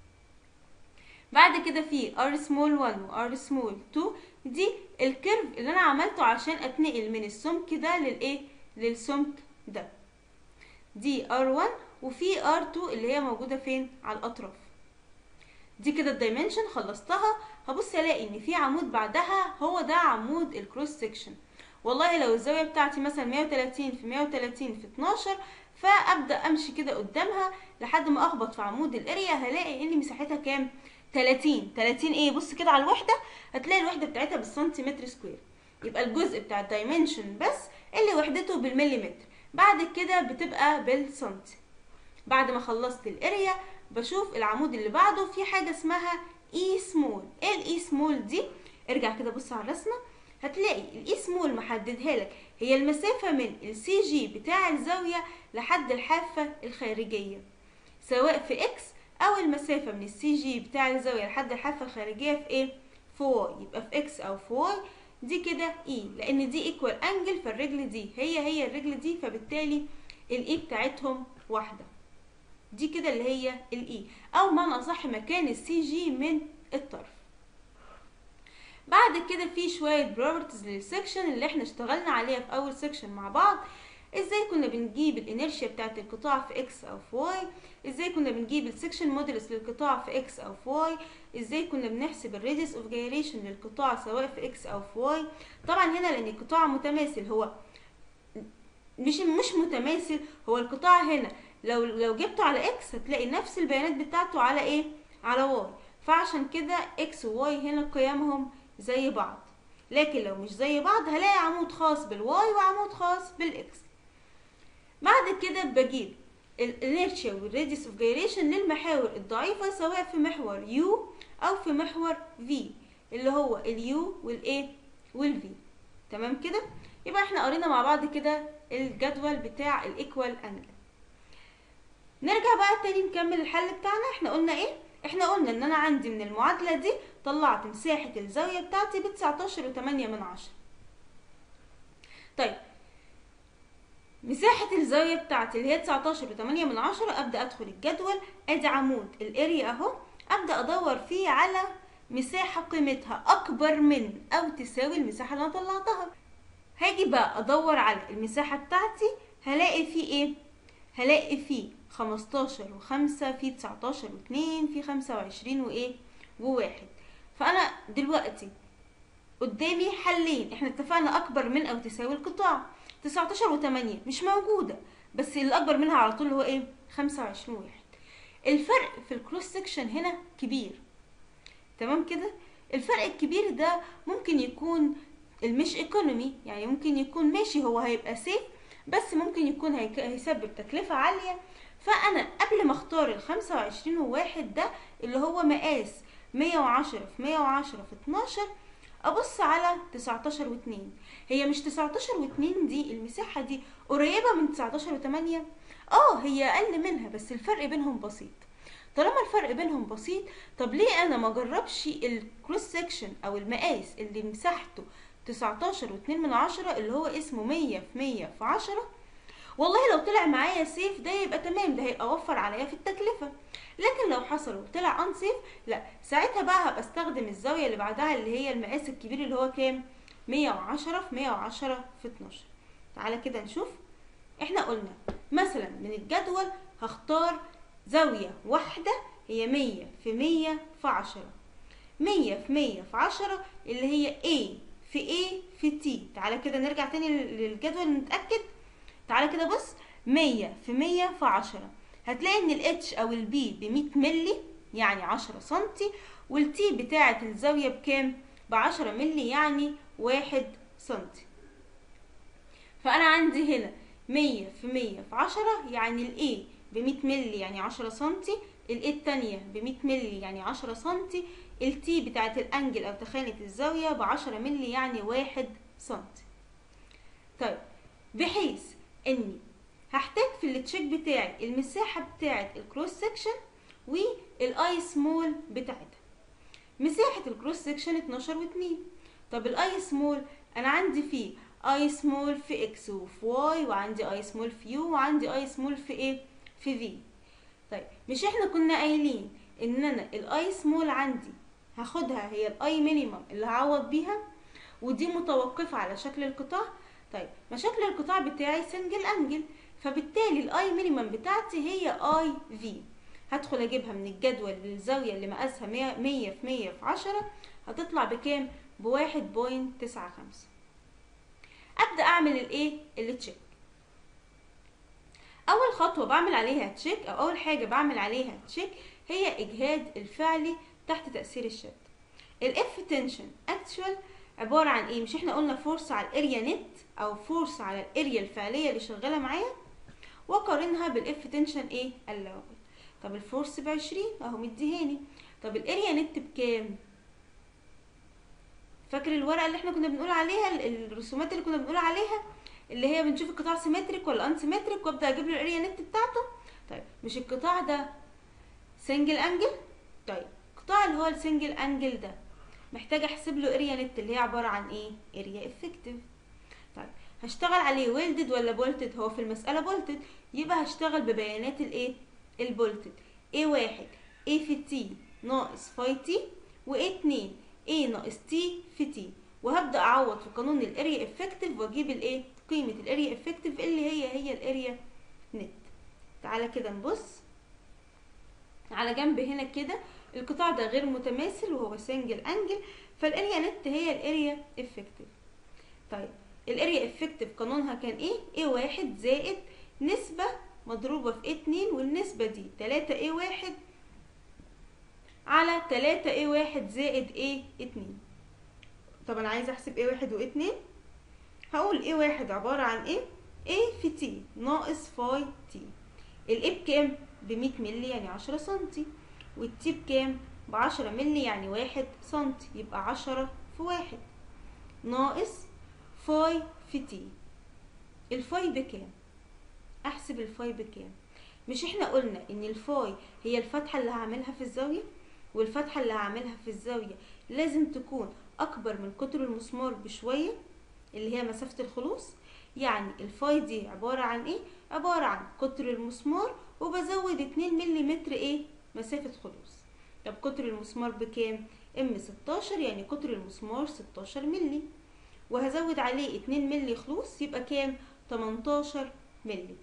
بعد كده في ار سمول 1 وار سمول 2 دي الكيرف اللي انا عملته عشان اتنقل من السمك ده للايه للسمك ده دي ار 1 وفي ار 2 اللي هي موجوده فين على الاطراف دي كده الدايمنشن خلصتها هبص الاقي ان في عمود بعدها هو ده عمود الكروس سكشن والله لو الزاوية بتاعتي مثلا 130 في 130 في 12 فابدا امشي كده قدامها لحد ما اخبط في عمود الاريا هلاقي ان مساحتها كام 30 30 ايه بص كده على الوحده هتلاقي الوحده بتاعتها بالسنتيمتر سكوير يبقى الجزء بتاع الدايمنشن بس اللي وحدته بالمليمتر بعد كده بتبقى بالسنتي بعد ما خلصت الاريا بشوف العمود اللي بعده في حاجه اسمها اي سمول ايه الاي سمول دي ارجع كده بص على الرسمه هتلاقي الاي سمول محددها لك هي المسافة من السي جي بتاع الزاوية لحد الحافة الخارجية سواء في اكس او المسافة من السي جي بتاع الزاوية لحد الحافة الخارجية في ايه في واي يبقى في اكس او في واي دي كده اي لان دي ايكوال انجل فالرجل دي هي هي الرجل دي فبالتالي الاي بتاعتهم واحدة دي كده اللي هي الاي او معنى اصح مكان السي جي من الطرف بعد كده في شوية بروبرتيز للسكشن اللي احنا اشتغلنا عليها في اول سكشن مع بعض ازاي كنا بنجيب الانيرشيا بتاعت القطاع في اكس او في واي ازاي كنا بنجيب السكشن مودولس للقطاع في اكس او في واي ازاي كنا بنحسب الريديوس اوف جايريشن للقطاع سواء في اكس او في واي طبعا هنا لان القطاع متماثل هو مش مش متماثل هو القطاع هنا لو لو جبته على اكس هتلاقي نفس البيانات بتاعته على ايه على واي فعشان كده اكس وواي هنا قيمهم زي بعض لكن لو مش زي بعض هلاقي عمود خاص بالواي وعمود خاص بالاكس بعد كده بجيب الانيرشيا والراديوس اوف جايريشن للمحاور الضعيفة سواء في محور يو او في محور في اللي هو اليو والايه والفي تمام كده يبقى احنا قرينا مع بعض كده الجدول بتاع الايكوال انجل نرجع بقى تاني نكمل الحل بتاعنا احنا قلنا ايه احنا قلنا ان انا عندي من المعادلة دي طلعت مساحة الزاوية بتاعتي ب 19 وتمانية من عشرة طيب مساحة الزاوية بتاعتي اللي هي 19 وتمانية من عشرة ابدأ ادخل الجدول ادي عمود الاريا اهو ابدأ ادور فيه على مساحة قيمتها اكبر من او تساوي المساحة اللي انا طلعتها هاجي بقى ادور على المساحة بتاعتي هلاقي فيه ايه هلاقي فيه خمستاشر وخمسة في تسعتاشر واتنين في خمسة وعشرين وايه وواحد فانا دلوقتي قدامي حلين احنا اتفقنا اكبر من او تساوي القطاع تسعتاشر وتمانية مش موجودة بس اللي اكبر منها على طول هو ايه خمسة وعشرين واحد الفرق في الكروس سكشن هنا كبير تمام كده الفرق الكبير ده ممكن يكون المش ايكونومي يعني ممكن يكون ماشي هو هيبقى سيف بس ممكن يكون هيك- هيسبب تكلفة عالية فأنا قبل ما اختار الخمسة وعشرين وواحد ده اللي هو مقاس مية وعشرة في مية وعشرة في اتناشر أبص على تسعتاشر واتنين هي مش تسعتاشر واتنين دي المساحة دي قريبة من تسعتاشر وتمانية اه هي أقل منها بس الفرق بينهم بسيط طالما الفرق بينهم بسيط طب ليه انا ما جربش الكروس سكشن او المقاس اللي مساحته 19 واتنين من عشرة اللي هو اسمه مية في مية في عشرة والله لو طلع معايا سيف ده يبقى تمام ده هيبقى وفر عليا في التكلفة لكن لو حصل وطلع ان سيف لا ساعتها بقى هبقى استخدم الزاوية اللي بعدها اللي هي المقاس الكبير اللي هو كام مية وعشرة في مية وعشرة في اتناشر تعالى كده نشوف احنا قلنا مثلا من الجدول هختار زاوية واحدة هي مية في مية في عشرة مية في مية في عشرة اللي هي A في A في T تعالى كده نرجع تاني لل- للجدول نتأكد تعالى كده بص مية في مية في عشرة هتلاقي ان ال H او ال B بمية ملي يعني عشرة سنتي وال T بتاعة الزاوية بكام بعشرة ملي يعني واحد سنتي فأنا عندي هنا مية في مية في عشرة يعني ال A بمية ملي يعني عشرة سنتي ال A التانية بمية ملي يعني عشرة سنتي ال T بتاعت الأنجل أو تخانة الزاوية بعشرة ملي يعني واحد سنتي طيب بحيث إني هحتاج في التشيك بتاعي المساحة بتاعت الكروس سكشن والاي سمول بتاعتها مساحة الكروس سكشن 12 و2 طب الاي سمول انا عندي فيه اي سمول في اكس وفي واي وعندي اي سمول في يو وعندي اي سمول في ايه في في طيب مش احنا كنا قايلين ان انا الاي سمول عندي هاخدها هي الاي مينيمم اللي هعوض بيها ودي متوقفة على شكل القطاع طيب ما شكل القطاع بتاعي سنجل انجل فبالتالي الاي مينيمم بتاعتي هي اي في هدخل اجيبها من الجدول للزاوية اللي مقاسها 100 100 في 100 في 10 هتطلع بكام بواحد بوينت تسعة خمسة ابدا اعمل الايه التشيك اول خطوه بعمل عليها تشيك او اول حاجه بعمل عليها تشيك هي اجهاد الفعلي تحت تاثير الشد الاف تنشن اكتشوال عباره عن ايه مش احنا قلنا فورس على الاريا نت او فورس على الاريا الفعليه اللي شغاله معايا وقارنها بالاف تنشن ايه اللوبل طب الفورس بعشرين اهو مديهاني طب الاريا نت بكام فاكر الورقه اللي احنا كنا بنقول عليها ال- الرسومات اللي كنا بنقول عليها اللي هي بنشوف القطاع سيمتريك ولا ان سيمتريك وابدا اجيب له الاريا نت بتاعته طيب مش القطاع ده سنجل انجل طيب القطاع اللي هو السنجل انجل ده محتاج احسب له اريا نت اللي هي عباره عن ايه اريا افكتيف طيب هشتغل عليه ويلدد ولا بولتد هو في المساله بولتد يبقى هشتغل ببيانات الايه البولتد ايه واحد ايه في تي ناقص فاي تي و2 A ناقص T في T وهبدأ أعوض في قانون الاريا افكتيف وأجيب الايه قيمة الاريا افكتيف اللي هي هي الاريا نت تعالى كده نبص على جنب هنا كده القطاع ده غير متماثل وهو سنجل انجل فالاريا نت هي الاريا افكتيف طيب الاريا افكتيف قانونها كان ايه ايه واحد زائد نسبة مضروبة في ايه اتنين والنسبة دي تلاتة ايه واحد على تلاتة ايه واحد زائد ايه اتنين طب انا عايزة احسب ايه واحد وايه اتنين هقول ايه واحد عبارة عن ايه ايه في تي ناقص فاي تي الايه بكام بمية ملي يعني عشرة سنتي والتي بكام بعشرة ملي يعني واحد سنتي يبقى عشرة في واحد ناقص فاي في تي الفاي بكام احسب الفاي بكام مش احنا قلنا ان الفاي هي الفتحة اللي هعملها في الزاوية والفتحة اللي هعملها في الزاوية لازم تكون اكبر من قطر المسمار بشوية اللي هي مسافة الخلوص يعني الفاي دي عبارة عن ايه عبارة عن قطر المسمار وبزود اتنين مليمتر ايه مسافة خلوص طب قطر المسمار بكام ام 16 يعني قطر المسمار 16 ملي وهزود عليه 2 ملي خلوص يبقى كام 18 ملي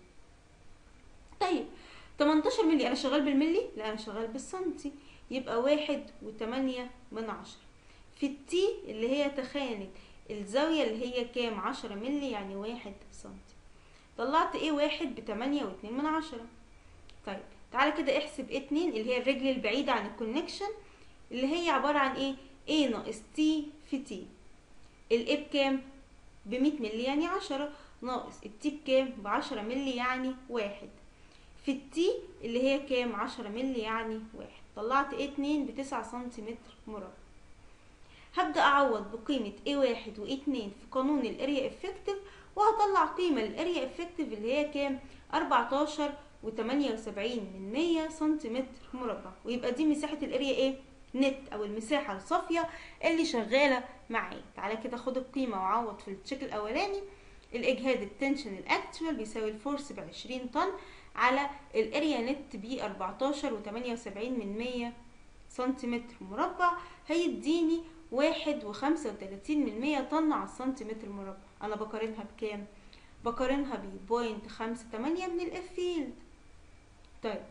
طيب 18 ملي انا شغال بالملي لا انا شغال بالسنتي يبقى واحد وتمانية من عشرة في التي اللي هي تخانة الزاوية اللي هي كام عشرة ملي يعني واحد سنتي طلعت ايه واحد بتمانية واتنين من عشرة طيب تعالى كده احسب ايه اتنين اللي هي الرجل البعيدة عن الكونكشن اللي هي عبارة عن ايه a ناقص t في t الايه بكام بمية ملي يعني عشرة ناقص التي بكام بعشرة ملي يعني واحد في التي اللي هي كام عشرة ملي يعني واحد طلعت ايه اتنين بتسعة سنتيمتر مربع هبدأ أعوض بقيمة ايه واحد وايه اتنين في قانون الاريا افكتيف وهطلع قيمة للاريا افكتيف اللي هي كام أربعتاشر وتمانية وسبعين من مية سنتيمتر مربع ويبقى دي مساحة الاريا ايه نت او المساحة الصافية اللي شغالة معايا تعالى كده خد القيمة وعوض في التشيك الاولاني الاجهاد التنشن الاكتوال بيساوي الفورس بعشرين طن على الاريا نت ب 14 وتمانية وسبعين من مية سنتيمتر مربع هيديني واحد وخمسة وتلاتين من مية طن على السنتيمتر مربع انا بقارنها بكام بقارنها ب بوينت خمسة تمانية من الاف فيلد طيب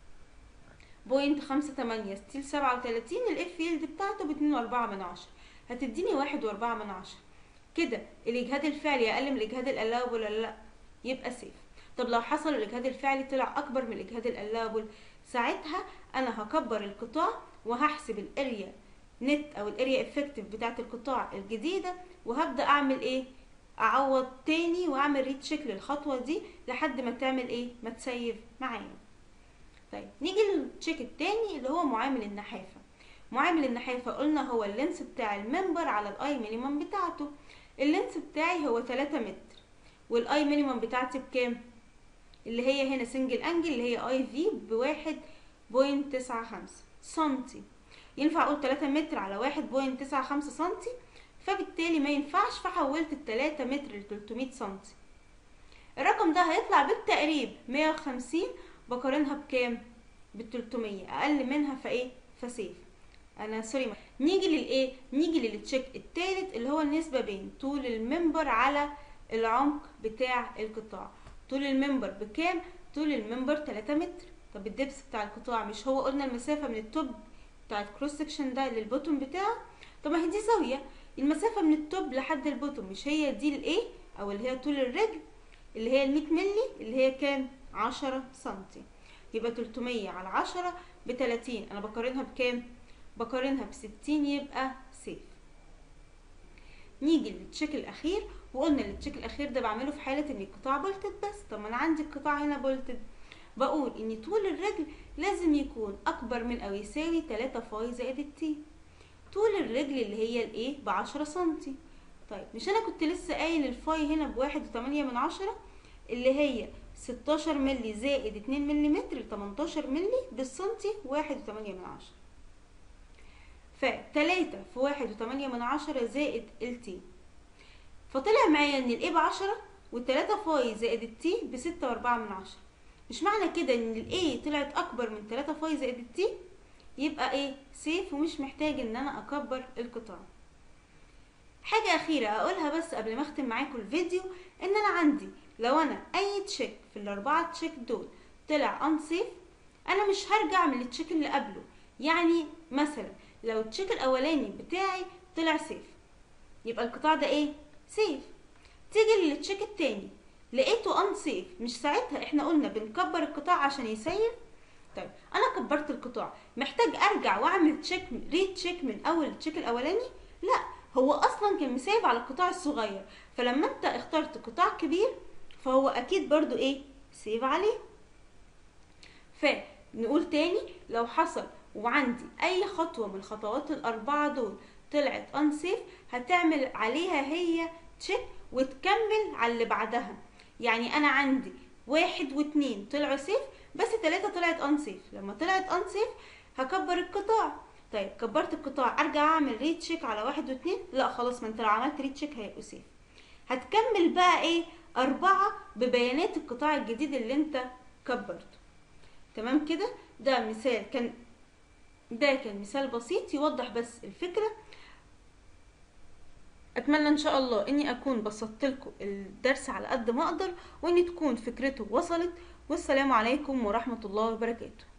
بوينت خمسة تمانية ستيل سبعة وتلاتين الاف فيلد بتاعته باتنين واربعة من عشرة هتديني واحد واربعة من عشرة كده الاجهاد الفعلي اقل من الاجهاد القلابل ولا لا يبقى سيف طب لو حصل الاجهاد الفعلي طلع اكبر من الاجهاد القلابل ساعتها انا هكبر القطاع وهحسب الاريا نت او الاريا افكتيف بتاعت القطاع الجديدة وهبدأ اعمل ايه اعوض تاني واعمل ريتشيك للخطوة دي لحد ما تعمل ايه ما تسيف معايا طيب نيجي للتشيك التاني اللي هو معامل النحافة معامل النحافة قلنا هو اللينس بتاع الممبر على الاي مينيمم بتاعته اللينس بتاعي هو 3 متر والاي مينيمم بتاعتي بكام اللي هي هنا سنجل انجل اللي هي اي في بواحد بوينت تسعة خمسة سنتي ينفع اقول 3 متر على واحد بوينت تسعة خمسة سنتي فبالتالي ما ينفعش فحولت التلاتة متر لتلتمية سنتي الرقم ده هيطلع بالتقريب مية وخمسين بقارنها بكام بالتلتمية اقل منها فايه فسيف انا سوري نيجي للايه نيجي للتشيك التالت اللي هو النسبة بين طول الممبر على العمق بتاع القطاع طول الممبر بكام طول الممبر 3 متر طب الدبس بتاع القطاع مش هو قلنا المسافة من التوب بتاع الكروس سكشن ده للبوتوم بتاعه طب ما هي دي زاوية المسافة من التوب لحد البوتوم مش هي دي الايه او اللي هي طول الرجل اللي هي المية ملي اللي هي كام عشرة سنتي يبقى تلتمية على عشرة بتلاتين انا بقارنها بكام بقارنها بستين يبقى سيف نيجي للتشيك الاخير وقلنا التشيك الاخير ده بعمله في حاله ان القطاع بولتد بس طب ما انا عندي القطاع هنا بولتد بقول ان طول الرجل لازم يكون اكبر من او يساوي 3 فاي زائد التي طول الرجل اللي هي الايه بعشرة سنتي طيب مش انا كنت لسه قايل الفاي هنا بواحد وتمانية من عشرة اللي هي ستاشر ملي زائد اتنين ملي متر تمنتاشر ملي بالسنتي واحد وتمانية من عشرة فتلاتة في واحد وتمانية من عشرة زائد التي فطلع معايا ان الايه بعشرة والتلاتة فاي زائد التي بستة واربعة من عشرة مش معنى كده ان الايه طلعت اكبر من تلاتة فاي زائد التي يبقى ايه سيف ومش محتاج ان انا اكبر القطاع حاجة أخيرة أقولها بس قبل ما أختم معاكم الفيديو إن أنا عندي لو أنا أي تشيك في الأربعة تشيك دول طلع أنسيف أنا مش هرجع من التشيك اللي قبله يعني مثلا لو التشيك الأولاني بتاعي طلع سيف يبقى القطاع ده إيه؟ سيف تيجي للتشيك التاني لقيته أنسيف مش ساعتها إحنا قلنا بنكبر القطاع عشان يسيف طيب أنا كبرت القطاع محتاج أرجع وأعمل تشيك ري تشيك من أول التشيك الأولاني؟ لأ هو اصلا كان مسيف على القطاع الصغير فلما انت اخترت قطاع كبير فهو اكيد برضو ايه سيف عليه فنقول تاني لو حصل وعندي اي خطوه من الخطوات الاربعه دول طلعت انسيف هتعمل عليها هي تشيك وتكمل على اللي بعدها يعني انا عندي واحد واتنين طلعوا سيف بس تلاتة طلعت انسيف لما طلعت انسيف هكبر القطاع طيب كبرت القطاع ارجع اعمل ريت تشيك على واحد واتنين لا خلاص ما انت لو عملت ريت تشيك هيبقوا سيف هتكمل بقى ايه اربعة ببيانات القطاع الجديد اللي انت كبرته تمام كده ده مثال كان ده كان مثال بسيط يوضح بس الفكرة اتمنى ان شاء الله اني اكون بسطت لكم الدرس على قد ما اقدر وان تكون فكرته وصلت والسلام عليكم ورحمة الله وبركاته